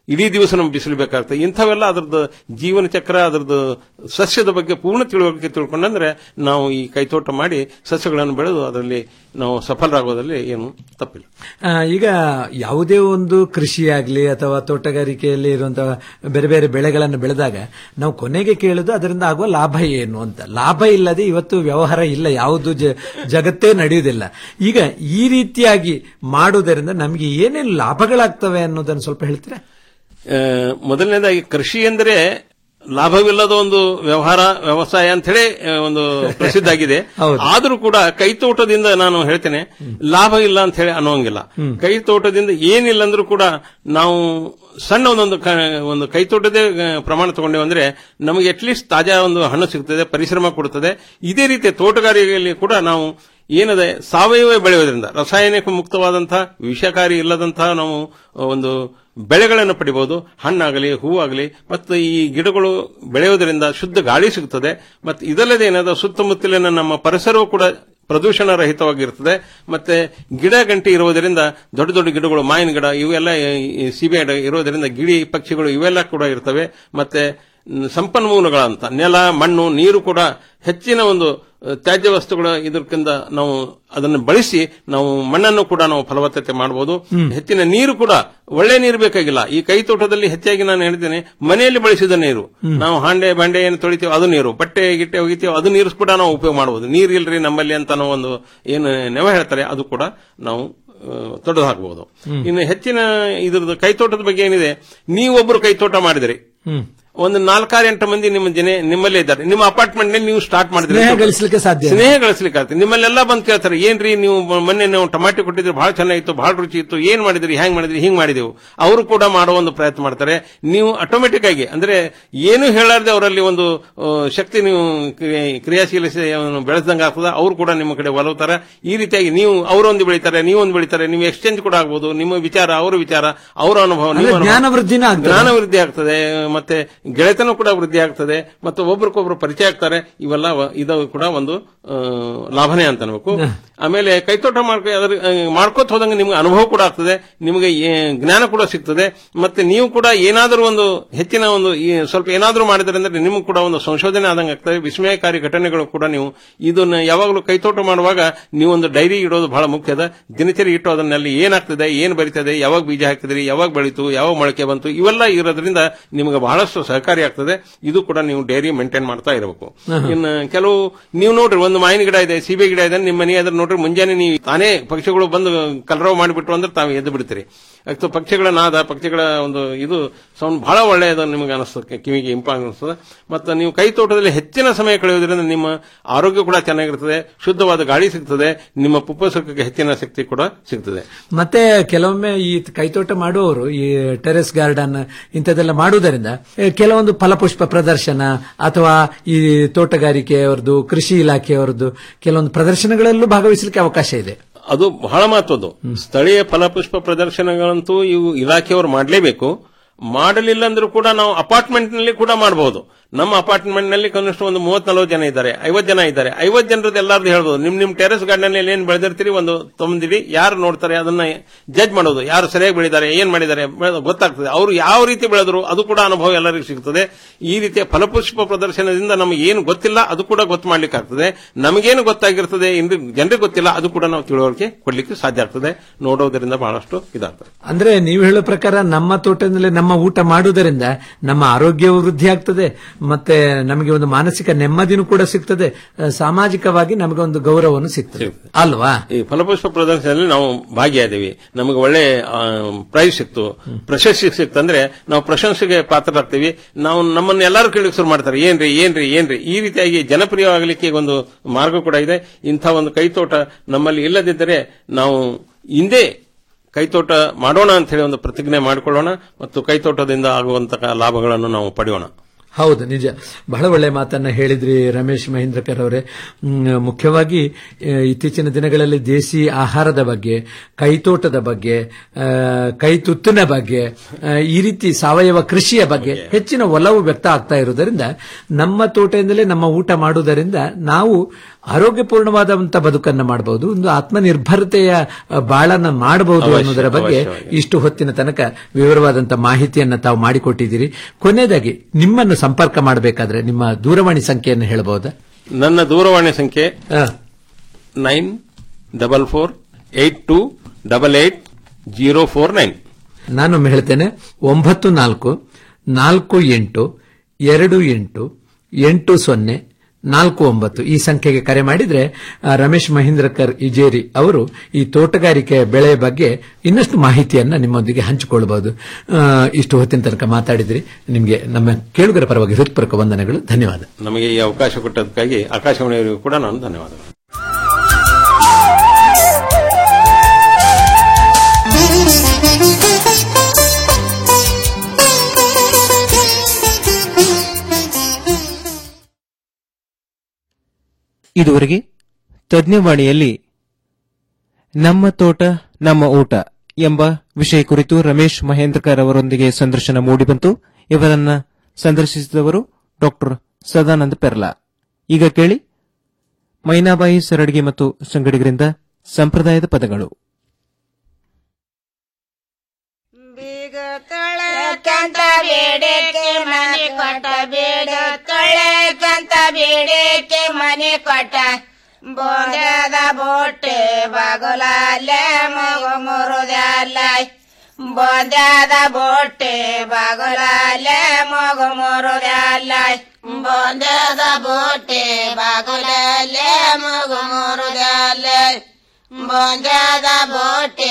ಇಡೀ ದಿವಸ ನಮ್ಗೆ ಬಿಸಿಲು ಬೇಕಾಗ್ತದೆ ಇಂಥವೆಲ್ಲ ಅದ್ರದ್ದು ಜೀವನ ಚಕ್ರ ಅದ್ರದ್ದು ಸಸ್ಯದ ಬಗ್ಗೆ ಪೂರ್ಣ ತಿಳುವಳಿಕೆ ತಿಳ್ಕೊಂಡಂದ್ರೆ ನಾವು ಈ ಕೈತೋಟ ಮಾಡಿ ಸಸ್ಯಗಳನ್ನು ಬೆಳೆದು ಅದರಲ್ಲಿ ನಾವು ಸಫಲರಾಗೋದ್ರಲ್ಲಿ ಏನು ತಪ್ಪಿಲ್ಲ ಆ, ಈಗ ಯಾವುದೇ ಒಂದು ಕೃಷಿಯಾಗ್ಲಿ ಅಥವಾ ತೋಟಗಾರಿಕೆಯಲ್ಲಿ ಇರುವಂತಹ ಬೇರೆ ಬೇರೆ ಬೆಳೆಗಳನ್ನು ಬೆಳೆದಾಗ ನಾವು ಕೊನೆಗೆ ಕೇಳುದು ಅದರಿಂದ ಆಗುವ ಲಾಭ ಏನು ಅಂತ ಲಾಭ ಇಲ್ಲದೆ ಇವತ್ತು ವ್ಯವಹಾರ ಇಲ್ಲ ಯಾವುದು ಜ- ಜಗತ್ತೇ ನಡೆಯುವುದಿಲ್ಲ ಈಗ ಈ ರೀತಿಯಾಗಿ ಮಾಡುವುದರಿಂದ ನಮಗೆ ಏನೇನು ಲಾಭಗಳಾಗ್ತವೆ ಅನ್ನೋದನ್ನು ಸ್ವಲ್ಪ ಹೇಳ್ತೀರಾ ಆ, ಮೊದಲನೇದಾಗಿ ಕೃಷಿ ಎಂದರೆ ಲಾಭವಿಲ್ಲದ ಒಂದು ವ್ಯವಹಾರ ವ್ಯವಸಾಯ ಅಂತ ಹೇಳಿ ಆ, ಒಂದು ಪ್ರಸಿದ್ಧ ಆಗಿದೆ ಆದರೂ ಕೂಡ ಕೈತೋಟದಿಂದ ನಾನು ಹೇಳ್ತೇನೆ ಲಾಭ ಇಲ್ಲ ಅಂತ ಹೇಳಿ ಅನ್ನೋಂಗಿಲ್ಲ ಕೈತೋಟದಿಂದ ಏನಿಲ್ಲ ಅಂದ್ರೂ ಕೂಡ ನಾವು ಸಣ್ಣ ಒಂದೊಂದು ಕ- ಒಂದು ಕೈತೋಟದೇ ಆ, ಪ್ರಮಾಣ ತಗೊಂಡೇವೆ ಅಂದ್ರೆ ನಮಗೆ ಅಟ್ಲೀಸ್ಟ್ ತಾಜಾ ಒಂದು ಹಣ್ಣು ಸಿಗ್ತದೆ ಪರಿಶ್ರಮ ಕೊಡುತ್ತದೆ ಇದೇ ರೀತಿ ತೋಟಗಾರಿಕೆಯಲ್ಲಿ ಕೂಡ ನಾವು ಏನದೆ ಸಾವಯವ ಬೆಳೆಯೋದ್ರಿಂದ ರಾಸಾಯನಿಕ ಮುಕ್ತವಾದಂತಹ ವಿಷಕಾರಿ ಇಲ್ಲದಂತಹ ನಾವು ಒಂದು ಬೆಳೆಗಳನ್ನು ಪಡಿಬಹುದು ಹಣ್ಣಾಗಲಿ ಹೂವಾಗಲಿ ಮತ್ತು ಈ ಗಿಡಗಳು ಬೆಳೆಯೋದ್ರಿಂದ ಶುದ್ಧ ಗಾಳಿ ಸಿಗುತ್ತದೆ ಮತ್ತು ಇದಲ್ಲದೆ ಏನಾದ ಸುತ್ತಮುತ್ತಲಿನ ನಮ್ಮ ಪರಿಸರವೂ ಕೂಡ ಪ್ರದೂಷಣ ರಹಿತವಾಗಿರ್ತದೆ ಮತ್ತೆ ಗಿಡ ಗಂಟಿ ಇರುವುದರಿಂದ ದೊಡ್ಡ ದೊಡ್ಡ ಗಿಡಗಳು ಮಾವಿನ ಗಿಡ ಇವೆಲ್ಲ ಈ ಸೀಬೆ ಗಿಡ ಇರೋದರಿಂದ ಗಿಳಿ ಪಕ್ಷಿಗಳು ಇವೆಲ್ಲ ಕೂಡ ಇರ್ತವೆ ಮತ್ತೆ ಮ್, ಸಂಪನ್ಮೂಲಗಳಂತ ನೆಲ ಮಣ್ಣು ನೀರು ಕೂಡ ಹೆಚ್ಚಿನ ಒಂದು ಅ, ತ್ಯಾಜ್ಯ ವಸ್ತುಗಳ ಇದಕ್ಕಿಂತ ನಾವು ಅದನ್ನು ಬಳಸಿ ನಾವು ಮಣ್ಣನ್ನು ಕೂಡ ನಾವು ಫಲವತ್ತತೆ ಮಾಡಬಹುದು ಹೆಚ್ಚಿನ ನೀರು ಕೂಡ ಒಳ್ಳೆ ನೀರು ಬೇಕಾಗಿಲ್ಲ ಈ ಕೈ ತೋಟದಲ್ಲಿ ಹೆಚ್ಚಾಗಿ ನಾನು ಹೇಳ್ತೇನೆ ಮನೆಯಲ್ಲಿ ಬಳಸಿದ ನೀರು ನಾವು ಹಾಂಡೆ ಬಾಂಡೆ ಏನು ತೊಳಿತೀವೋ ಅದು ನೀರು ಬಟ್ಟೆ ಗಿಟ್ಟೆ ಒಗಿತೀವೋ ಅದು ನೀರು ಕೂಡ ನಾವು ಉಪಯೋಗ ಮಾಡಬಹುದು ನೀರು ಇಲ್ರಿ ನಮ್ಮಲ್ಲಿ ಅಂತ ನಾವು ಒಂದು ಏನು ನೆವ ಹೇಳ್ತಾರೆ ಅದು ಕೂಡ ನಾವು ತೊಡೆದು ಹಾಕಬಹುದು ಇನ್ನು ಹೆಚ್ಚಿನ ಇದ್ರದ್ದು ಕೈತೋಟದ ಬಗ್ಗೆ ಏನಿದೆ ನೀವೊಬ್ರು ಕೈತೋಟ ಮಾಡಿದ್ರಿ ಒಂದು ನಾಲ್ಕಾರು ಎಂಟು ಮಂದಿ ನಿಮ್ಮ ಜನ ನಿಮ್ಮಲ್ಲೇ ಇದ್ದಾರೆ ನಿಮ್ಮ ಅಪಾರ್ಟ್ಮೆಂಟ್ ನಲ್ಲಿ ನೀವು ಸ್ಟಾರ್ಟ್ ಮಾಡಿದ್ರಿ ಸ್ನೇಹ ಗಳಿಸಲಿಕ್ಕೆ ಸಾಧ್ಯ ಸ್ನೇಹ ಗಳಿಸ್ಲಿಕ್ಕೆ ಆಗ್ತದೆ ನಿಮ್ಮಲ್ಲೆಲ್ಲ ಬಂದು ಕೇಳ್ತಾರೆ ಏನ್ರಿ ನೀವು ಮ- ಮೊನ್ನೆ ನಾವು ಟಮಾಟೆ ಕೊಟ್ಟಿದ್ರೆ ಬಹಳ ಚೆನ್ನಾಗಿತ್ತು ಬಹಳ ರುಚಿ ಇತ್ತು ಏನ್ ಮಾಡಿದ್ರಿ ಹ್ಯಾಂಗ್ ಮಾಡಿದ್ರಿ ಹಿಂಗ್ ಮಾಡಿದೆವು ಅವರು ಕೂಡ ಮಾಡೋ ಒಂದು ಪ್ರಯತ್ನ ಮಾಡ್ತಾರೆ ನೀವು ಆಟೋಮೆಟಿಕ್ ಆಗಿ ಅಂದ್ರೆ ಏನು ಹೇಳಾರ್ದೆ ಅವರಲ್ಲಿ ಒಂದು ಆ, ಶಕ್ತಿ ನೀವು ಕ್ರಿಯೆ- ಕ್ರಿಯಾಶೀಲತೆಯನ್ನು ಬೆಳೆದಂಗ ಆಗ್ತದ ಅವರು ಕೂಡ ನಿಮ್ಮ ಕಡೆ ಒಲವುತ್ತಾರೆ ಈ ರೀತಿಯಾಗಿ ನೀವು ಅವರೊಂದು ಬೆಳಿತಾರೆ ನೀವೊಂದು ಬೆಳಿತಾರೆ ನೀವು ಎಕ್ಸ್ಚೇಂಜ್ ಕೂಡ ಆಗ್ಬೋದು ನಿಮ್ಮ ವಿಚಾರ ಅವರ ವಿಚಾರ ಅವರ ಅನುಭವ ನಿಮ್ಮ ಅಂದ್ರೆ ಅನುಭವ. ಜ್ಞಾನ ವೃದ್ಧಿನ ಆಗ್ತದೆ. ಜ್ಞಾನ ವೃದ್ಧಿ ಆಗ್ತದೆ ಮತ್ತೆ ಗೆಳೆತನ ಕೂಡ ವೃದ್ಧಿ ಆಗ್ತದೆ ಮತ್ತು ಒಬ್ರಿಗೊಬ್ರು ಪರಿಚಯ ಆಗ್ತಾರೆ ಇವೆಲ್ಲ ವ- ಇದು ಕೂಡ ಒಂದು ಆ, ಲಾಭನೇ ಅಂತ ಅನ್ಬೇಕು ಆಮೇಲೆ ಕೈತೋಟ ಮಾಡ್ಕೊ ಅದ್ರ ಆ, ಮಾಡ್ಕೋತ ಹೋದಂಗೆ ನಿಮ್ಗೆ ಅನುಭವ ಕೂಡ ಆಗ್ತದೆ ನಿಮಗೆ ಏ- ಜ್ಞಾನ ಕೂಡ ಸಿಗ್ತದೆ ಮತ್ತೆ ನೀವು ಕೂಡ ಏನಾದರೂ ಒಂದು ಹೆಚ್ಚಿನ ಒಂದು ಈ ಸ್ವಲ್ಪ ಏನಾದರೂ ಮಾಡಿದ್ರೆ ಅಂದ್ರೆ ನಿಮ್ಗೆ ಕೂಡ ಒಂದು ಸಂಶೋಧನೆ ಆದಂಗೆ ಆಗ್ತದೆ ವಿಸ್ಮಯಕಾರಿ ಘಟನೆಗಳು ಕೂಡ ನೀವು ಇದನ್ನ ಯಾವಾಗಲೂ ಕೈತೋಟ ಮಾಡುವಾಗ ನೀವು ಒಂದು ಡೈರಿ ಇಡೋದು ಬಹಳ ಮುಖ್ಯದ ದಿನಚರಿ ಇಟ್ಟು ಅದನ್ನಲ್ಲಿ ಏನಾಗ್ತದೆ ಏನ್ ಬರೀತದೆ ಯಾವಾಗ ಬೀಜ ಹಾಕಿದ್ರಿ ಯಾವಾಗ ಬೆಳೀತು ಯಾವಾಗ ಮೊಳಕೆ ಬಂತು ಇವೆಲ್ಲ ಇರೋದ್ರಿಂದ ನಿಮಗೆ ಬಹಳಷ್ಟು ಸಹಕಾರಿ ಆಗ್ತದೆ ಇದು ಕೂಡ ನೀವು ಡೈರಿ ಮೇಂಟೈನ್ ಮಾಡ್ತಾ ಇರಬೇಕು ಇನ್ನು ಕೆಲವು ನೀವು ನೋಡ್ರಿ ಒಂದು ಮಾವಿನ ಗಿಡ ಇದೆ ಸೀಬೆ ಗಿಡ ಇದೆ ನಿಮ್ಮ ಮನೆ ಅದ್ರ ನೋಡ್ರಿ ಮುಂಜಾನೆ ನೀವು ತಾನೇ ಪಕ್ಷಿಗಳು ಬಂದು ಕಲರವ್ ಮಾಡಿಬಿಟ್ರು ಅಂದ್ರೆ ತಾವು ಎದ್ದು ಬಿಡ್ತೀರಿ ಅಥವಾ ಪಕ್ಷಿಗಳ ನಾದ ಪಕ್ಷಿಗಳ ಒಂದು ಇದು ಸೌಂಡ್ ಬಹಳ ಒಳ್ಳೆಯದು ನಿಮಗೆ ಅನಿಸ್ತದೆ ಕಿವಿಗೆ ಇಂಪಾಗಿ ಅನಿಸ್ತದೆ ಮತ್ತು ನೀವು ಕೈ ತೋಟದಲ್ಲಿ ಹೆಚ್ಚಿನ ಸಮಯ ಕಳೆಯೋದ್ರಿಂದ ನಿಮ್ಮ ಆರೋಗ್ಯ ಕೂಡ ಚೆನ್ನಾಗಿರ್ತದೆ ಶುದ್ಧವಾದ ಗಾಳಿ ಸಿಗ್ತದೆ ನಿಮ್ಮ ಪುಪ್ಪಸಕ್ಕೆ ಹೆಚ್ಚಿನ ಶಕ್ತಿ ಕೂಡ ಸಿಗ್ತದೆ ಮತ್ತೆ ಕೆಲವೊಮ್ಮೆ ಈ ಕೈತೋಟ ಮಾಡುವವರು ಈ ಟೆರೆಸ್ ಗಾರ್ಡನ್ ಇಂಥದ್ದೆಲ್ಲ ಮಾಡುವುದರಿಂದ ಏ, ಕೆಲವೊಂದು ಫಲಪುಷ್ಪ ಪ್ರದರ್ಶನ ಅಥವಾ ಈ ತೋಟಗಾರಿಕೆಯವರದ್ದು ಕೃಷಿ ಇಲಾಖೆಯವರದ್ದು ಕೆಲವೊಂದು ಪ್ರದರ್ಶನಗಳಲ್ಲೂ ಭಾಗವಹಿಸಲಿಕ್ಕೆ ಅವಕಾಶ ಇದೆ ಅದು ಬಹಳ ಮಹತ್ವದ್ದು ಸ್ಥಳೀಯ ಫಲಪುಷ್ಪ ಪ್ರದರ್ಶನಗಳಂತೂ ಇವು ಇಲಾಖೆಯವರು ಮಾಡಲೇಬೇಕು ಮಾಡಲಿಲ್ಲ ಅಂದ್ರೂ ಕೂಡ ನಾವು ಅಪಾರ್ಟ್ಮೆಂಟ್ ನಲ್ಲಿ ಕೂಡ ಮಾಡಬಹುದು ನಮ್ಮ ಅಪಾರ್ಟ್ಮೆಂಟ್ ನಲ್ಲಿ ಕನಿಷ್ಠ ಒಂದು ಮೂವತ್ ನಲವತ್ತು ಜನ ಇದ್ದಾರೆ ಐವತ್ತು ಜನ ಇದ್ದಾರೆ ಐವತ್ತು ಜನರದ್ದು ಎಲ್ಲಾರ್ದು ಹೇಳ್ಬೋದು ನಿಮ್ ನಿಮ್ ಟೆರೆಸ್ ಗಾರ್ಡನ್ ನಲ್ಲಿ ಏನ್ ಬೆಳೆದಿರ್ತೀರಿ ಒಂದು ತೊಂದಿರಿ ಯಾರು ನೋಡ್ತಾರೆ ಅದನ್ನ ಜಡ್ಜ್ ಮಾಡೋದು ಯಾರು ಸರಿಯಾಗಿ ಬೆಳಿದ್ದಾರೆ ಏನ್ ಮಾಡಿದ್ದಾರೆ ಬೆಳೆದು ಗೊತ್ತಾಗ್ತದೆ ಅವರು ಯಾವ ರೀತಿ ಬೆಳೆದ್ರು ಅದು ಕೂಡ ಅನುಭವ ಎಲ್ಲರಿಗೂ ಸಿಗ್ತದೆ ಈ ರೀತಿಯ ಫಲಪುಷ್ಪ ಪ್ರದರ್ಶನದಿಂದ ನಮಗೆ ಏನು ಗೊತ್ತಿಲ್ಲ ಅದು ಕೂಡ ಗೊತ್ತು ಮಾಡ್ಲಿಕ್ಕೆ ಆಗ್ತದೆ ನಮಗೇನು ಗೊತ್ತಾಗಿರ್ತದೆ ಇನ್ನು ಜನರಿಗೆ ಗೊತ್ತಿಲ್ಲ ಅದು ಕೂಡ ನಾವು ತಿಳುವಳಿಕೆ ಕೊಡ್ಲಿಕ್ಕೆ ಸಾಧ್ಯ ಆಗ್ತದೆ ನೋಡೋದರಿಂದ ಬಹಳಷ್ಟು ಇದಾಗ್ತದೆ ಅಂದ್ರೆ ನೀವು ಹೇಳೋ ಪ್ರಕಾರ ನಮ್ಮ ತೋಟದಲ್ಲಿ ನಮ್ಮ ಊಟ ಮಾಡುವುದರಿಂದ ನಮ್ಮ ಆರೋಗ್ಯವು ವೃದ್ಧಿ ಆಗ್ತದೆ ಮತ್ತೆ ನಮಗೆ ಒಂದು ಮಾನಸಿಕ ನೆಮ್ಮದಿನೂ ಕೂಡ ಸಿಗ್ತದೆ ಆ, ಸಾಮಾಜಿಕವಾಗಿ ನಮಗೆ ಒಂದು ಗೌರವವನ್ನು ಸಿಗ್ತದೆ ಅಲ್ವಾ ಈ ಫಲಪುಷ್ಪ ಪ್ರದರ್ಶನದಲ್ಲಿ ನಾವು ಭಾಗಿಯಾದೀವಿ ನಮಗೆ ಒಳ್ಳೆ ಪ್ರೈಸ್ ಸಿಕ್ತು ಪ್ರಶಸ್ತಿ ಸಿಕ್ತು ಅಂದ್ರೆ ನಾವು ಪ್ರಶಂಸೆಗೆ ಪಾತ್ರರಾಗ್ತೀವಿ ನಾವು ನಮ್ಮನ್ನ ಎಲ್ಲರೂ ಕೇಳಲಿಕ್ಕೆ ಶುರು ಮಾಡ್ತಾರೆ ಏನ್ರಿ ಏನ್ರಿ ಏನ್ರಿ ಈ ರೀತಿಯಾಗಿ ಜನಪ್ರಿಯವಾಗಲಿಕ್ಕೆ ಒಂದು ಮಾರ್ಗ ಕೂಡ ಇದೆ ಇಂಥ ಒಂದು ಕೈತೋಟ ನಮ್ಮಲ್ಲಿ ಇಲ್ಲದಿದ್ದರೆ ನಾವು ಹಿಂದೆ ಕೈತೋಟ ಮಾಡೋಣ ಅಂತ ಹೇಳಿ ಒಂದು ಪ್ರತಿಜ್ಞೆ ಮಾಡಿಕೊಳ್ಳೋಣ ಮತ್ತು ಕೈತೋಟದಿಂದ ಆಗುವಂತಹ ಲಾಭಗಳನ್ನು ನಾವು ಪಡೆಯೋಣ ಹೌದು ನಿಜ ಬಹಳ ಒಳ್ಳೆ ಮಾತನ್ನ ಹೇಳಿದ್ರಿ ರಮೇಶ್ ಮಹೇಂದ್ರಕರ್ ಅವರೇ ಮ್, ಮುಖ್ಯವಾಗಿ ಆ, ಇತ್ತೀಚಿನ ದಿನಗಳಲ್ಲಿ ದೇಸಿ ಆಹಾರದ ಬಗ್ಗೆ ಕೈತೋಟದ ಬಗ್ಗೆ ಆ, ಕೈತುತ್ತಿನ ಬಗ್ಗೆ ಆ, ಈ ರೀತಿ ಸಾವಯವ ಕೃಷಿಯ ಬಗ್ಗೆ ಹೆಚ್ಚಿನ ಒಲವು ವ್ಯಕ್ತ ಆಗ್ತಾ ಇರುವುದರಿಂದ ನಮ್ಮ ತೋಟದಿಂದಲೇ ನಮ್ಮ ಊಟ ಮಾಡುವುದರಿಂದ ನಾವು ಆರೋಗ್ಯಪೂರ್ಣವಾದಂತ ಬದುಕನ್ನ ಮಾಡಬಹುದು ಒಂದು ಆತ್ಮನಿರ್ಭರತೆಯ ಆ, ಬಾಳನ್ನ ಮಾಡಬಹುದು ಅವಶ್ಯ, ಅನ್ನೋದರ ಬಗ್ಗೆ ಅವಶ್ಯವಾಗಿ. ಇಷ್ಟು ಹೊತ್ತಿನ ತನಕ ವಿವರವಾದಂತ ಮಾಹಿತಿಯನ್ನ ತಾವು ಮಾಡಿಕೊಟ್ಟಿದ್ದೀರಿ ಕೊನೆಯದಾಗಿ ನಿಮ್ಮನ್ನು ಸಂಪರ್ಕ ಮಾಡಬೇಕಾದ್ರೆ ನಿಮ್ಮ ದೂರವಾಣಿ ಸಂಖ್ಯೆಯನ್ನು ಹೇಳಬಹುದಾ ನನ್ನ ದೂರವಾಣಿ ಸಂಖ್ಯೆ nine double four eight two double eight zero four nine ನಾನೊಮ್ಮೆ ಹೇಳ್ತೇನೆ ಒಂಬತ್ತು ನಾಲ್ಕು ನಾಲ್ಕು ಎಂಟು ಎರಡು ಎಂಟು ಎಂಟು ಸೊನ್ನೆ ನಾಲ್ಕು ಒಂಬತ್ತು ಈ ಸಂಖ್ಯೆಗೆ ಕರೆ ಮಾಡಿದ್ರೆ ಆ, ರಮೇಶ್ ಮಹೇಂದ್ರಕರ್ ಇಜೇರಿ ಅವರು ಈ ತೋಟಗಾರಿಕೆ ಬೆಳೆಯ ಬಗ್ಗೆ ಇನ್ನಷ್ಟು ಮಾಹಿತಿಯನ್ನ ನಿಮ್ಮೊಂದಿಗೆ ಹಂಚಿಕೊಳ್ಳಬಹುದು ಆ, ಇಷ್ಟು ಹೊತ್ತಿನ ತನಕ ಮಾತಾಡಿದ್ರಿ ನಿಮಗೆ ನಮ್ಮ ಕೇಳುಗರ ಪರವಾಗಿ ಹೃತ್ಪೂರ್ವಕ ವಂದನೆಗಳು ಧನ್ಯವಾದ ನಮಗೆ ಈ ಅವಕಾಶ ಕೊಟ್ಟದಕ್ಕಾಗಿ ಆಕಾಶವಾಣಿಯವರಿಗೂ ಕೂಡ ನಾನು ಧನ್ಯವಾದಗಳು ಇದುವರೆಗೆ ತಜ್ಞವಾಣಿಯಲ್ಲಿ ನಮ್ಮ ತೋಟ ನಮ್ಮ ಊಟ ಎಂಬ ವಿಷಯ ಕುರಿತು ರಮೇಶ್ ಮಹೇಂದ್ರಕರ್ ಅವರೊಂದಿಗೆ ಸಂದರ್ಶನ ಮೂಡಿಬಂತು ಇವರನ್ನ ಸಂದರ್ಶಿಸಿದವರು ಡಾಕ್ಟರ್ ಸದಾನಂದ ಪೆರ್ಲಾ ಈಗ ಕೇಳಿ ಮೈನಾಬಾಯಿ ಸರಡ್ಗಿ ಮತ್ತು ಸಂಗಡಿಗರಿಂದ ಸಂಪ್ರದಾಯದ ಪದಗಳು ತೊಳೆಕಂತ ಬೇಡಕ್ಕೆ ಮನೆ ಕೊಟ್ಟ ಬೇಡ ತೊಳೆಕಂತ ಬೇಡಕ್ಕೆ ಮನೆ ಕೊಟ್ಟ ಬೋಂದದ ಬೋಟೆ ಬಾಗುಲಾಲೆ ಮಗು ಮುರುದಲ್ಲ ಬೋಂದದ ಬೋಟೆ ಬಾಗುಲಾಲೆ ಮಗು ಮುರುದಲ್ಲ ಬೋಂದದ ಬೋಟೆ ಬಾಗುಲಾಲೆ ಮಗು ಮುರುದಲ್ಲ ಬೊಂಜಾದ ಬೋಟೆ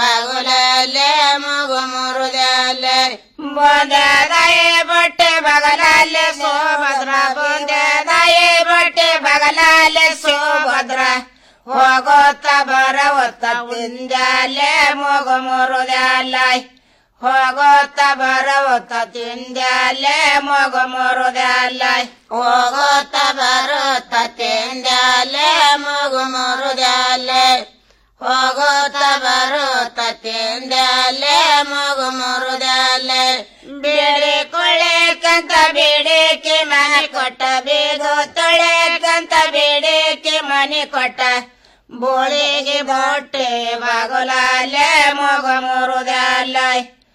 ಬಗುಲಲೆ ಮಗು ಮುರುದಲೆ ಬೊಂಜಾದಾಯೆ ಬೊಟ್ಟೆ ಬಗಲಲೆ ಸೋಭದ್ರ ಬೊಂಜಾದಾಯೆ ಬೊಟ್ಟೆ ಬಗಲಲೆ ಸೋಭದ್ರ ಹೋಗೋತ್ತ ಬರವತ್ತ ತಿಂಜಾಲೆ ಮಗು ಮುರುದಲೆ ಹೋಗೋತ್ತ ಬರವತ್ತ ತಿಂಜಾಲೆ ಮಗು ಮುರುದಲೆ ಹೋಗೋತ್ತ ಬರುತ್ತ ತಿಂಜಾಲೆ ಮಗು ಮುರುದಲೆ ಹೋಗೋತ್ತ ಬರುತ್ತ ತಿಂದಲೆ ಮಗು ಮುರುದಲೆ ಬೇರೆ ಕೊಳೆಕಂತ ಬೇಡಕ್ಕೆ ಮನೆ ಕೊಟ್ಟ ಬೇಗ ತೊಳೆಕಂತ ಬೇಡಕ್ಕೆ ಮನೆ ಕೊಟ್ಟ ಬೋಳಿಗೆ ಬೊಟ್ಟೆ ಬಾಗುಲಾಲೆ ಮಗು ಮುರುದಲೆ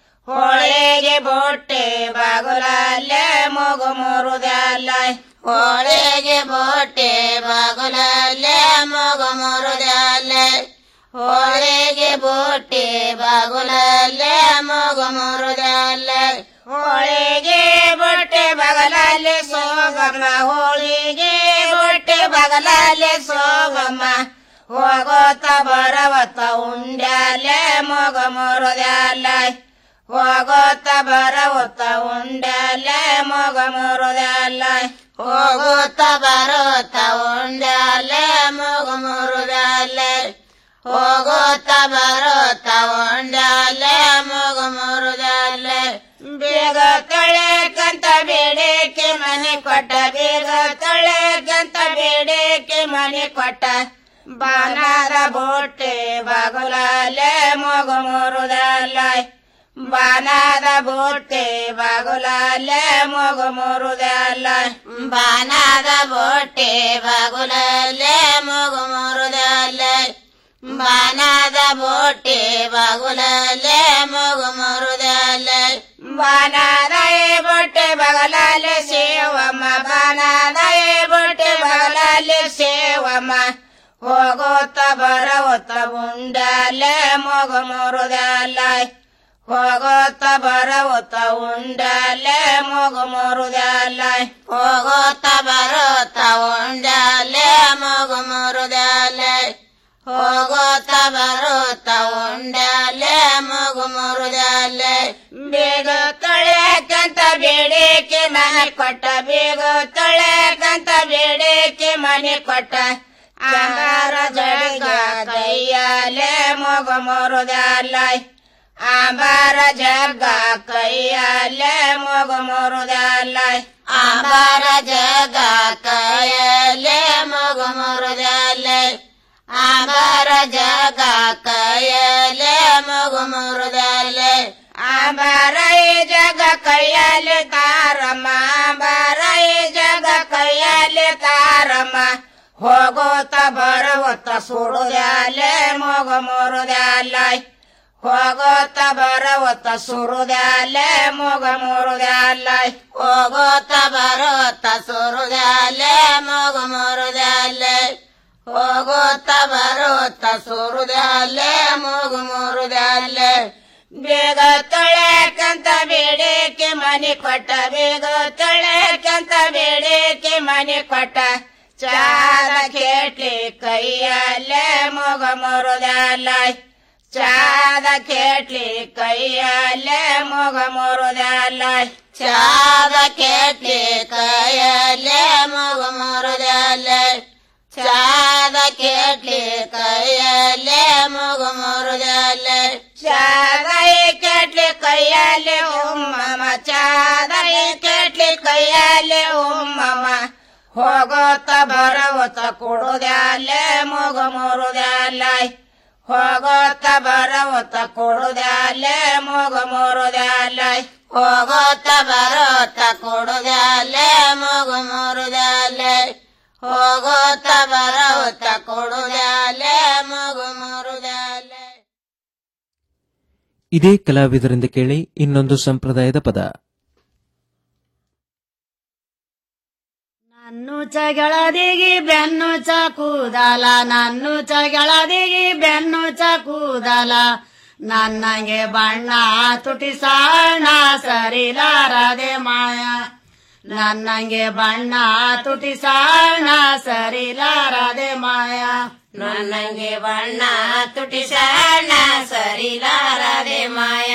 ಹೋಳಿಗೆ ಬೊಟ್ಟೆ ಬಾಗುಲಾಲೆ ಮಗು ಮುರುದಲೆ ಹೋಳಿಗೆ ಬೊಟ್ಟೆ ಬಾಗುಲಾಲೆ ಮಗು ಮುರುದಲೆ ಹೋಳಿಗೆ ಬೊಟ್ಟೆ ಬಾಗುಲಾಲೆ ಮಗು ಮುರುದಲೆ ಹೋಳಿಗೆ ಬೊಟ್ಟೆ ಬಗಲಾಲೆ ಸೋಗಮ್ಮ ಹೋಳಿಗೆ ಬೊಟ್ಟೆ ಬಗಲಾಲೆ ಸೋಗಮ್ಮ ಹೋಗೋತ ಬರವತ್ತ ಉಂಡ್ಯಾಲೆ ಮಗ ಮುರುದಲೆ ಹೋಗೋತ ಬರವತ್ತ ಉಂಡಲೆ ಮಗ ಮುರುದಲೆ ಹೋಗೋತ ಬರೋತ ಉಂಡಲೆ ಮಗ ಮುರುದಲೆ ಹೋಗೋತ ಬರೋತ ಉಂಡಲೆ ಮಗ ಮುರುದಲೆ ಬೇಗ ತೊಳೆಕಂತ ಬೇಡಕ್ಕೆ ಮನೆ ಕೊಟ್ಟ ಬೇಗ ತೊಳೆಕಂತ ಬೇಡಕ್ಕೆ ಮನೆ ಕೊಟ್ಟ ಬಾನಾದ ಬೋಟೆ ಬಾಗುಲಾಲೆ ಮಗು ಮುರುದಲೆ ಬಾನಾದ ಬೋಟೆ ಬಾಗುಲಾಲೆ ಮಗು ಮುರುದಲೆ ಬಾನಾದ ಬೋಟೆ ಬಾಗುಲಾಲೆ ಮಗು ಮುರುದಲೆ ಬಾನಾದ ಬೋಟೆ ಬಾಗುಲಾಲೆ ಮಗು ಮುರುದಲೆ ಬಾನಾದ ಬೋಟೆ ಬಗಲಾಲೆ ಸೇವಮ್ಮ ಬಾನಾದ ಬೋಟೆ ಬಗಲಾಲೆ ಸೇವಮ್ಮ ಹೋಗೋತ ಬರವತ್ತ ಉಂಡಲೆ ಮಗು ಮುರುದಲೆ ಹೋಗೋತ ಬರವತ್ತ ಉಂಡಲೆ ಮಗು ಮುರುದಲೆ ಹೋಗೋತ ಬರೋತ ಉಂಡಲೆ ಮಗು ಮುರುದಲೆ ಹೋಗೋತ ಬರೋತ ಉಂಡಲೆ ಮಗು ಮುರುದಲೆ ಬೇಗ ತೊಳೆಕಂತ ಬೇಡಕ್ಕೆ ಮನೆ ಕೊಟ್ಟ ಬೇಗ ತೊಳೆಕಂತ ಬೇಡಕ್ಕೆ ಮನೆ ಕೊಟ್ಟ ಆಹಾರ ಜಗ ಕೈಯಾಲೆ ಮಗು ಮುರುದಲೆ ಆಂಬಾರ ಜಗ ಕೈಯಾಲೆ ಮಗು ಮುರುದಲೆ ಆಂಬಾರ ಜಗ ಕೈಯಾಲೆ ಮಗು ಮುರುದಲೆ ಆಂಬಾರ ಜಗ ಕೈಯಾಲೆ ಮಗು ಮುರುದಲೆ ಆಂಬಾರ ಜಗ ಕೈಯಾಲೆ ತಾರಮ್ಮ ಆಂಬಾರ ಜಗ ಕೈಯಾಲೆ ತಾರಮ್ಮ ಹೋಗೋತ ಬರುವತ್ತ ಸುರುದ್ಯಾಲೆ ಮೊಗ ಮುರುದ್ಯಾಲೈ ಹೋಗೋತ ಬರುವತ್ತ ಸುರುದ್ಯಾಲೆ ಮೊಗ ಮುರುದ್ಯಾಲೈ ಹೋಗೋತ ಬರುವತ್ತ ಸುರುದ್ಯಾಲೆ ಮೊಗ ಮುರುದ್ಯಾಲೈ ಹೋಗೋತ ಬರುವತ್ತ ಸುರುದ್ಯಾಲೆ ಮೊಗ ಮುರುದ್ಯಾಲೆ ಬೇಗ ತೊಳೆಕಂತ ಬೇಡಿಕೆ ಮನೆ ಕೊಟ್ಟ ಬೇಗ ತೊಳೆಕಂತ ಬೇಡಿಕೆ ಮನೆ ಕೊಟ್ಟ ಚಾರ ಕೇಟ್ಲಿ ಕೈಯಲ್ಲೇ ಮೊಗ ಮುರುದಲ್ಲೈ ಚಾದ ಕೇಟ್ಲಿ ಕೈಯಲ್ಲೇ ಮೊಗ ಮುರುದಲ್ಲೈ ಚಾದ ಕೇಟ್ಲಿ ಕೈಯಲ್ಲೇ ಮೊಗ ಮುರುದಲ್ಲೈ ಚಾದ ಕೇಟ್ಲಿ ಕೈಯಲ್ಲೇ ಮೊಗ ಮುರುದಲ್ಲೈ ಚಾದೈ ಕೇಟ್ಲಿ ಕೈಯಲ್ಲಿ ಉಮ್ಮಮ ಚಾದೈ ಕೇಟ್ಲಿ ಕೈಯಲ್ಲಿ ಉಮ್ಮಮ ಹೋಗೋತ ಬರವತ ಕೊಡುದ್ಯಾಲೆ ಮೊಗ ಮುರುದ್ಯಾಲೈ ಹೋಗೋತ ಬರವತ ಕೊಡುದ್ಯಾಲೆ ಮೊಗ ಮುರುದ್ಯಾಲೈ ಹೋಗೋತ ಬರೋತ ಕೊಡುದ್ಯಾಲೆ ಮೊಗ ಮುರುದ್ಯಾಲೈ ಹೋಗೋತ ಬರೋತ ಕೊಡುದ್ಯಾಲೆ ಮೊಗ ಮುರುದ್ಯಾಲೈ ಇದೇ ಕಲಾವಿದರಿಂದ ಕೇಳಿ ಇನ್ನೊಂದು ಸಂಪ್ರದಾಯದ ಪದ ನನ್ನು ಚಗಳದಿಗಿ ಬೆನ್ನು ಚ ಕೂದಲ ನನ್ನು ಚಗಳದಿಗಿ ಬೆನ್ನು ಚ ಕೂದಲ ನನ್ನಂಗೆ ಬಣ್ಣ ತುಟಿಸಾಣ ಸರಿಲಾರದೆ ಮಾಯ ನನ್ನಂಗೆ ಬಣ್ಣ ತುಟಿಸಾಣ ಸರಿಲಾರದೆ ಮಾಯ ನನ್ನಂಗೆ ಬಣ್ಣ ತುಟಿಸಣ್ಣ ಸರಿಲಾರದೆ ಮಾಯ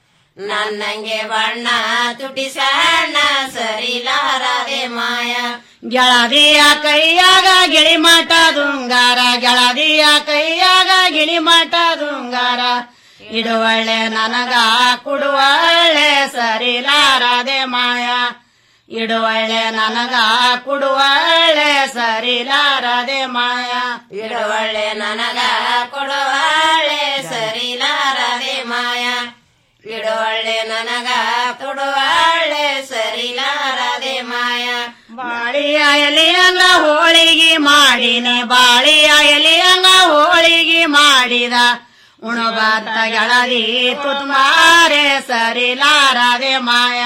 ನನ್ನಂಗೆ ಬಣ್ಣ ತುಟಿಸಣ್ಣ ಸರಿಲಾರದೆ ಮಾಯ ಗೆಳದಿಯ ಕೈಯಾಗ ಗಿಳಿಮಠ ದುಂಗಾರ ಗೆಳದಿಯ ಕೈಯಾಗ ಗಿಳಿಮಠ ದುಂಗಾರ ಇಡುವಳ್ಳೆ ನನಗ ಕುಡುವಳ್ಳೆ ಸರಿಲಾರದೆ ಮಾಯ ಇಡುವಳ್ಳೆ ನನಗ ಕುಡುವಳ್ಳೆ ಸರಿಲಾರದೆ ಮಾಯ ಇಡುವಳ್ಳೆ ನನಗ ಕೊಡುವಳ್ಳೆ ಸರಿಲಾರದೆ ಮಾಯ ಇಡುವಳ್ಳೆ ನನಗ ಕೊಡುವಳ್ಳೆ ಸರಿಲಾರದೆ ಮಾಯ ಬಾಳಿಯ ಎಲೆಯಂಗ ಹೋಳಿಗೆ ಮಾಡಿನಿ ಬಾಳಿಯ ಎಲೆಯಂಗ ಹೋಳಿಗೆ ಮಾಡಿದ ಉಣಬಾತ ಗೆಳದಿ ತುತ್ಮಾರೆ ಸರಿಲಾರದೆ ಮಾಯ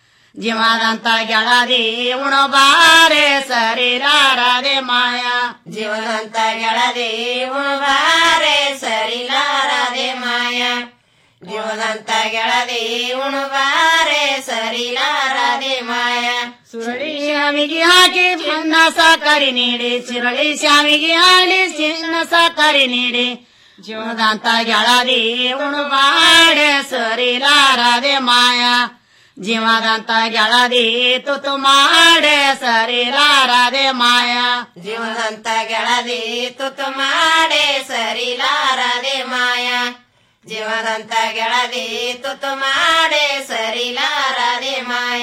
ಜೀವದಂತ ಗೆಳದಿ ಉಣಬಾರೆ ಸರಿಲಾರದೆ ಮಾಯ ಜೀವದಂತ ಗೆಳದಿ ಉಣಬಾರೆ ಸರಿಲಾರದೆ ಮಾಯ ಜೀವದಂತ ಗೆಳದಿ ಉಣಬಾರೆ ಸರಿಲಾರದೆ ಮಾಯ ಸುರಳಿ ಶ್ಯಾಮಿಗೆ ಹಾಕಿ ಚಿನ್ನ ಸಾಕರಿ ನೀಡಿ ಚಿರಳಿ ಶ್ಯಾಮಿಗೆ ಹಾಡಿ ಚಿನ್ನ ಸಾಕರಿ ನೀಡಿ ಜೀವದಂತ ಗೆಳದಿ ಉಣಬಾಡೆ ಸರಿಲಾರದೆ ಮಾಯ ಜೀವದಂತ ಗೆಳದಿ ತುತು ಮಾಡೆ ಸರಿಲಾರದೆ ಮಾಯ ಜೀವದಂತ ಗೆಳದಿ ತುತು ಮಾಡೆ ಸರಿಲಾರದೆ ಮಾಯ ಜೀವದಂತ ಗೆಳದಿ ತುತು ಮಾಡೆ ಸರಿಲಾರದೆ ಮಾಯ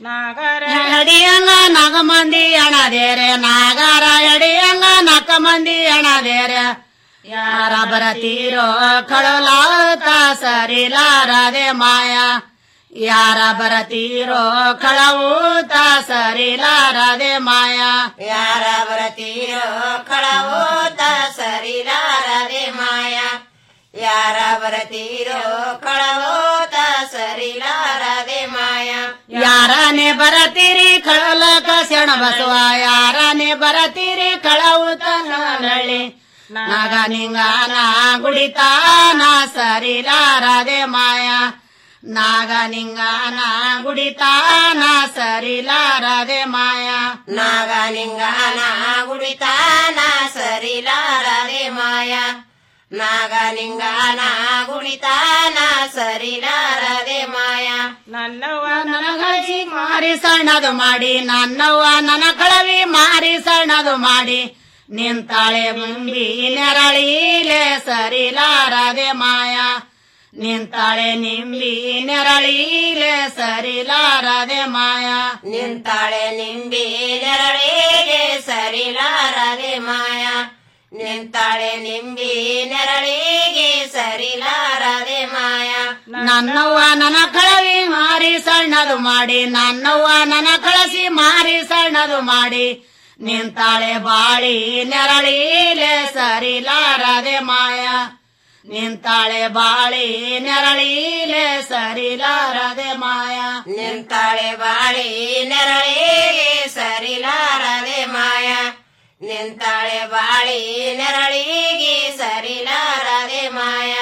ಎಡಿಯಂಗ ನಾಗ ಮಂದಿ ಅಣದೇರೆ ನಾಗರ ಎಡಿಯಂಗ ನಾಕ ಮಂದಿ ಅಣದೇರೆ ಯಾರ ಬರತೀರೋ ಕಳಲಾತ ಸರಿಲಾರದೆ ಮಾಯ ಯಾರ ಬರತೀರೋ ಕಳವೂತ ಸರಿಲಾರದೆ ಮಾಯ ಯಾರ ಬರತೀರೋ ಕಳವೋತ ಸರಿಲಾರದೆ ಮಾಯ ಯಾರ ಬರತೀರೋ ಕಳವೋತ ಸರಿಲಾರದೆ ಮಾಯ ಯಾರನೆ ಬರತೀರಿ ಕಳಲಕ ಶಣ ಬಸವ ಯಾರನೆ ಬರತೀರಿ ಕಳವುತ ನರಳಿ ನಾಗ ನಿಂಗಾನ ಗುಡಿತಾನ ಸರಿಲಾರದೆ ಮಾಯ ನಾಗ ನಿಂಗಾನ ಗುಡಿತಾನ ಸರಿಲಾರದೆ ಮಾಯ ನಾಗ ನಿಂಗಾನ ಗುಡಿತಾನ ಸರಿಲಾರದೆ ಮಾಯ ನಾಗ ನಿಂಗಾನ ಗುಡಿತಾನ ಸರಿಲಾರದೆ ಮಾಯ ನನ್ನವ್ವ ನನ್ನ ಕಳವಿ ಮಾರಿ ಸಣ್ಣದು ಮಾಡಿ ನನ್ನವ್ವ ನನ್ನ ಕಳವಿ ಮಾರಿ ಸಣ್ಣದು ಮಾಡಿ ನಿಂತಾಳೆ ಮುಂಬಿ ನೆರಳೀಲೆ ಸರಿಲಾರದೆ ಮಾಯ ನಿಂತಾಳೆ ನಿಂಬಿ ನೆರಳೀಲೆ ಸರಿಲಾರದೆ ಮಾಯ ನಿಂತಾಳೆ ನಿಂಬಿ ನೆರಳಿಗೆ ಸರಿಲಾರದೆ ಮಾಯ ನಿಂತಾಳೆ ನಿಂಬಿ ನೆರಳಿಗೆ ಸರಿಲಾರದೆ ಮಾಯ ನನ್ನವ್ವ ನನ್ನ ಕಳವಿ ಮಾರಿ ಸಣ್ಣದು ಮಾಡಿ ನನ್ನವ್ವ ನನ್ನ ಕಳಸಿ ಮಾರಿ ಸಣ್ಣದು ಮಾಡಿ ನಿಂತಾಳೆ ಬಾಳಿ ನೆರಳೀಲೆ ಸರಿಲಾರದೆ ಮಾಯ ನಿಂತಾಳೆ ಬಾಳಿ ನೆರಳೀಲೆ ಸರಿಲಾರದೆ ಮಾಯ ನಿಂತಾಳೆ ಬಾಳಿ ನೆರಳಿಗೆ ಸರಿಲಾರದೆ ಮಾಯ ನಿಂತಾಳೆ ಬಾಳಿ ನೆರಳಿಗೆ ಸರಿಲಾರದೆ ಮಾಯ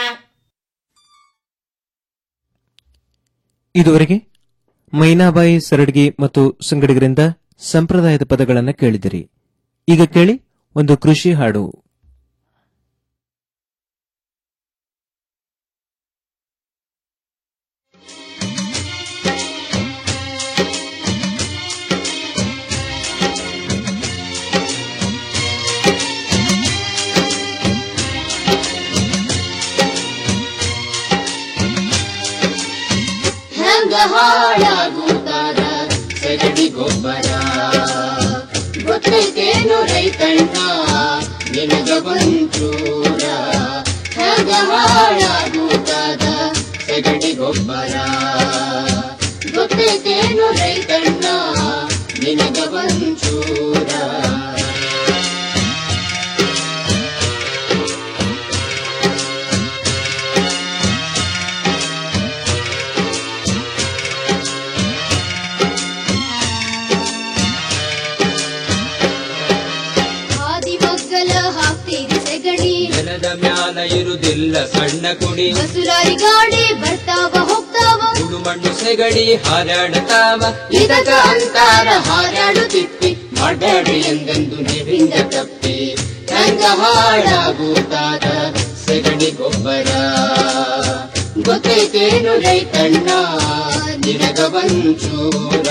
ಇದುವರೆಗೆ ಮೈನಾಬಾಯಿ ಸರಡ್ಗಿ ಮತ್ತು ಸಂಗಡಿಗರಿಂದ ಸಂಪ್ರದಾಯದ ಪದಗಳನ್ನು ಕೇಳಿದಿರಿ ಈಗ ಕೇಳಿ ಒಂದು ಕೃಷಿ ಹಾಡು ಹೆಂಗ ಹಾಳಾಗುತ್ತಾರ ಸಗಡಿ ಗೊಬ್ಬರ ಗೊತ್ತೈತೇನು ರೈತಣ್ಣ ನಿನಗ ಒಂಚೂರ ಹೆಂಗ ಹಾಳಾಗುತ್ತಾರ ಸಗಡಿ ಗೊಬ್ಬರ ಗೊತ್ತೈತೇನು ರೈತಣ್ಣ ನಿನಗ ಒಂಚೂರ ಆದಿಮಗ್ಗಲ ಹಾಕ್ತೀರಿ ಸೆಗಣಿ ನೆಲದ ಮ್ಯಾಲ ಇರುದಿಲ್ಲ ಸಣ್ಣ ಕುಡಿ ಬಸುರಾರಿ ಗಾಡಿ ಬರ್ತಾವ ಹೋಗ್ತಾವ ಸುಡು ಮಣ್ಣು ಸೆಗಡಿ ಹಾರಾಡತಾವ ಇದಕ ಅಂತಾರ ಹಾರಾಡುತ್ತಿಪ್ಪಿ ಮಾಡಬೇಡಿ ಎಂದೆಂದು ನೀವಿಂದ ತಪ್ಪಿ ಹೆಂಗ ಹಾಳಾಗುತ್ತಾದ ಸೆಗಣಿ ಗೊಬ್ಬರ ಗೊತ್ತೈತೇನು ರೈತಣ್ಣ ನಿನಗ ಒಂಚೂರ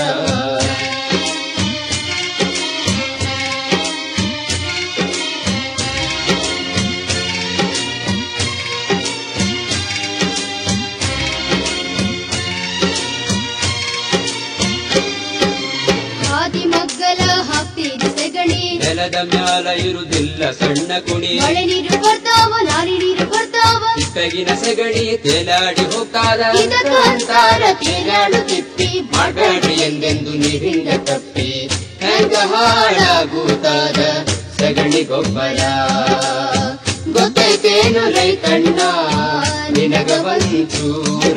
ಆದಿಮಗ್ಗಲ ಹಾಕ್ತೀರಿ ಸೆಗಣಿ ನೆಲದ ಮ್ಯಾಲ ಇರುದಿಲ್ಲ ಸಣ್ಣ ಕುಡಿ ಮಳೆ ನೀರು ಬರ್ತಾವ ನಾರಿ ನೀರು ಬರ್ತಾವ ತಿಪ್ಪಗಿನ ಸೆಗಡಿ ತೇಲಾಡಿ ಹೋಗ್ತಾದ ಇದಕ ಅಂತಾರ ತೇಲಾಡುತ್ತಿಪ್ಪಿ ಮಾಡಬೇಡಿ ಎಂದೆಂದು ನೀವಿಂದ ತಪ್ಪಿ ಹೆಂಗ ಹಾಳಾಗುತ್ತಾದ ಸಗಣಿ ಗೊಬ್ಬರ ಗೊತ್ತೈತೇನು ರೈತಣ್ಣ ನಿನಗ ಒಂಚೂರ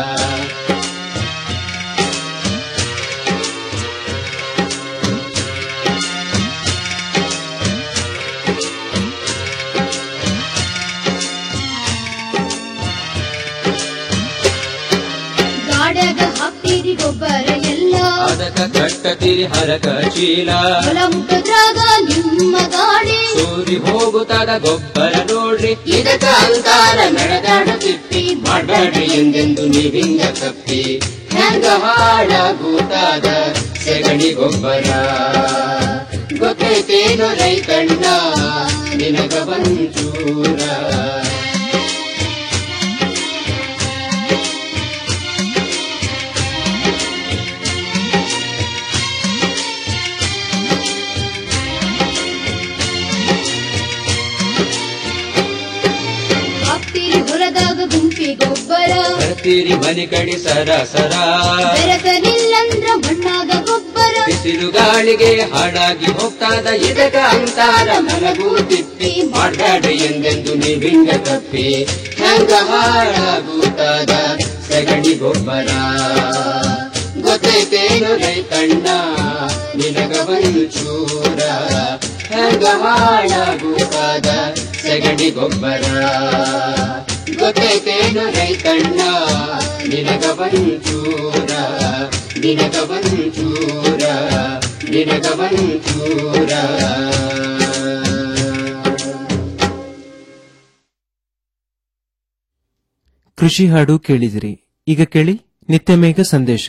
ಗಾಡ್ಯಾಗ ಹಾಕ್ತೀರಿ ಗೊಬ್ಬರ ಎಲ್ಲ ಅದಕ್ಕ ಕಟ್ಟತಿರಿ ಹರಕ ಚೀಲ ಹೊಲ ಮುಟ್ಟದ್ರಾಗ ನಿಮ್ಮ ಗಾಡಿ ಸೂರಿ ಹೋಗುತ್ತಾದ ಗೊಬ್ಬರ ನೋಡ್ರಿ ಇದಕ ಅಂತಾರ ನಡೆದಾಡುತ್ತಿಪ್ಪಿ ಮಾಡಬೇಡಿ ಎಂದೆಂದು ನೀವಿಂದ ತಪ್ಪಿ ಹೆಂಗ ಹಾಳಾಗುತ್ತಾದ ಸೆಗಣಿ ಗೊಬ್ಬರ ಗೊತ್ತೈತೇನು ರೈತಣ್ಣ ನಿನಗ ಒಂಚೂರ ಹಾಕ್ತೀರಿ ಹೊಲದಾಗ ಗುಂಪಿ ಗೊಬ್ಬರ ಬರ್ತೀರಿ ಮನೆ ಕಡಿ ಸರ ಸರ ಬೆರತನಿಲ್ಲಂದ್ರ ಮಣ್ಣಾಗ ಗೊಬ್ಬರ ಬಿಸಿಲು ಗಾಳಿಗೆ ಹಾಳಾಗಿ ಹೋಗ್ತಾದ ಇದಕ ಅಂತಾರ ನನಗೂ ತಿಪ್ಪಿ ಮಾಡಬೇಡಿ ಎಂದೆಂದು ನೀವಿಂದ ತಪ್ಪಿ ಹೆಂಗ ಹಾಳಾಗುತ್ತಾದ ಸಗಣಿ ಗೊಬ್ಬರ ಗೊತ್ತೈತೇನು ರೈತಣ್ಣ ನಿನಗ ಒಂಚೂರ ಹೆಂಗ ಹಾಳಾಗುತ್ತಾದ ಸಗಣಿ ಗೊಬ್ಬರ ಗೊತ್ತೈತೇನು ರೈತಣ್ಣ ನಿನಗ ಒಂಚೂರ ನಿನಗ ಒಂಚೂರ ನಿನಗ ಒಂಚೂರ ಕೃಷಿ ಹಾಡು ಕೇಳಿದಿರಿ ಈಗ ಕೇಳಿ ನಿತ್ಯಮೇಘ ಸಂದೇಶ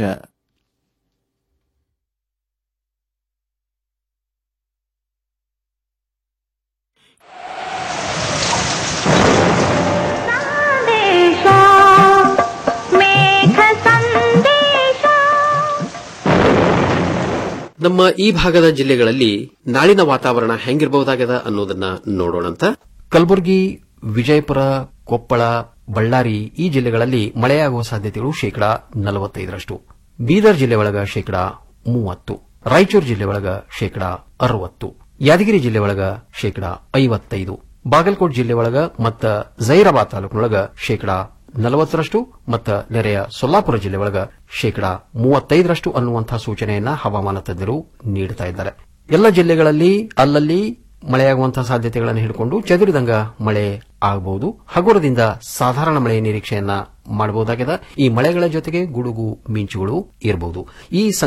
ನಮ್ಮ ಈ ಭಾಗದ ಜಿಲ್ಲೆಗಳಲ್ಲಿ ನಾಳಿನ ವಾತಾವರಣ ಹೆಂಗಿರಬಹುದಾಗದ ಅನ್ನೋದನ್ನ ನೋಡೋಣಂತ ಕಲಬುರಗಿ ವಿಜಯಪುರ ಕೊಪ್ಪಳ ಬಳ್ಳಾರಿ ಈ ಜಿಲ್ಲೆಗಳಲ್ಲಿ ಮಳೆಯಾಗುವ ಸಾಧ್ಯತೆಗಳು ಶೇಕಡಾ ನಲವತ್ತೈದರಷ್ಟು ಬೀದರ್ ಜಿಲ್ಲೆ ಒಳಗ ಶೇಕಡಾ ಮೂವತ್ತು ರಾಯಚೂರು ಜಿಲ್ಲೆ ಒಳಗ ಶೇಕಡಾ ಅರವತ್ತು ಯಾದಗಿರಿ ಜಿಲ್ಲೆ ಒಳಗ ಶೇಕಡಾ ಐವತ್ತೈದು ಬಾಗಲಕೋಟ್ ಜಿಲ್ಲೆ ಒಳಗ ಮತ್ತ ಜೈರಾಬಾದ್ ತಾಲೂಕಿನೊಳಗ ಶೇಕಡಾ ನಲವತ್ತರಷ್ಟು ಮತ್ತು ನೆರೆಯ ಸೊಲ್ಲಾಪುರ ಜಿಲ್ಲೆ ಒಳಗ ಶೇಕಡಾ ಮೂವತ್ತೈದರಷ್ಟು ಅನ್ನುವಂತಹ ಸೂಚನೆಯನ್ನ ಹವಾಮಾನ ತಜ್ಞರು ನೀಡುತ್ತಾ ಇದ್ದಾರೆ ಎಲ್ಲ ಜಿಲ್ಲೆಗಳಲ್ಲಿ ಅಲ್ಲಲ್ಲಿ ಮಳೆಯಾಗುವಂತಹ ಸಾಧ್ಯತೆಗಳನ್ನು ಹಿಡ್ಕೊಂಡು ಚದುರಿದಂಗ ಮಳೆ ಆಗಬಹುದು ಹಗುರದಿಂದ ಸಾಧಾರಣ ಮಳೆಯ ನಿರೀಕ್ಷೆಯನ್ನ ಮಾಡಬಹುದಾಗಿದೆ ಈ ಮಳೆಗಳ ಜೊತೆಗೆ ಗುಡುಗು ಮಿಂಚುಗಳು ಇರಬಹುದು ಈ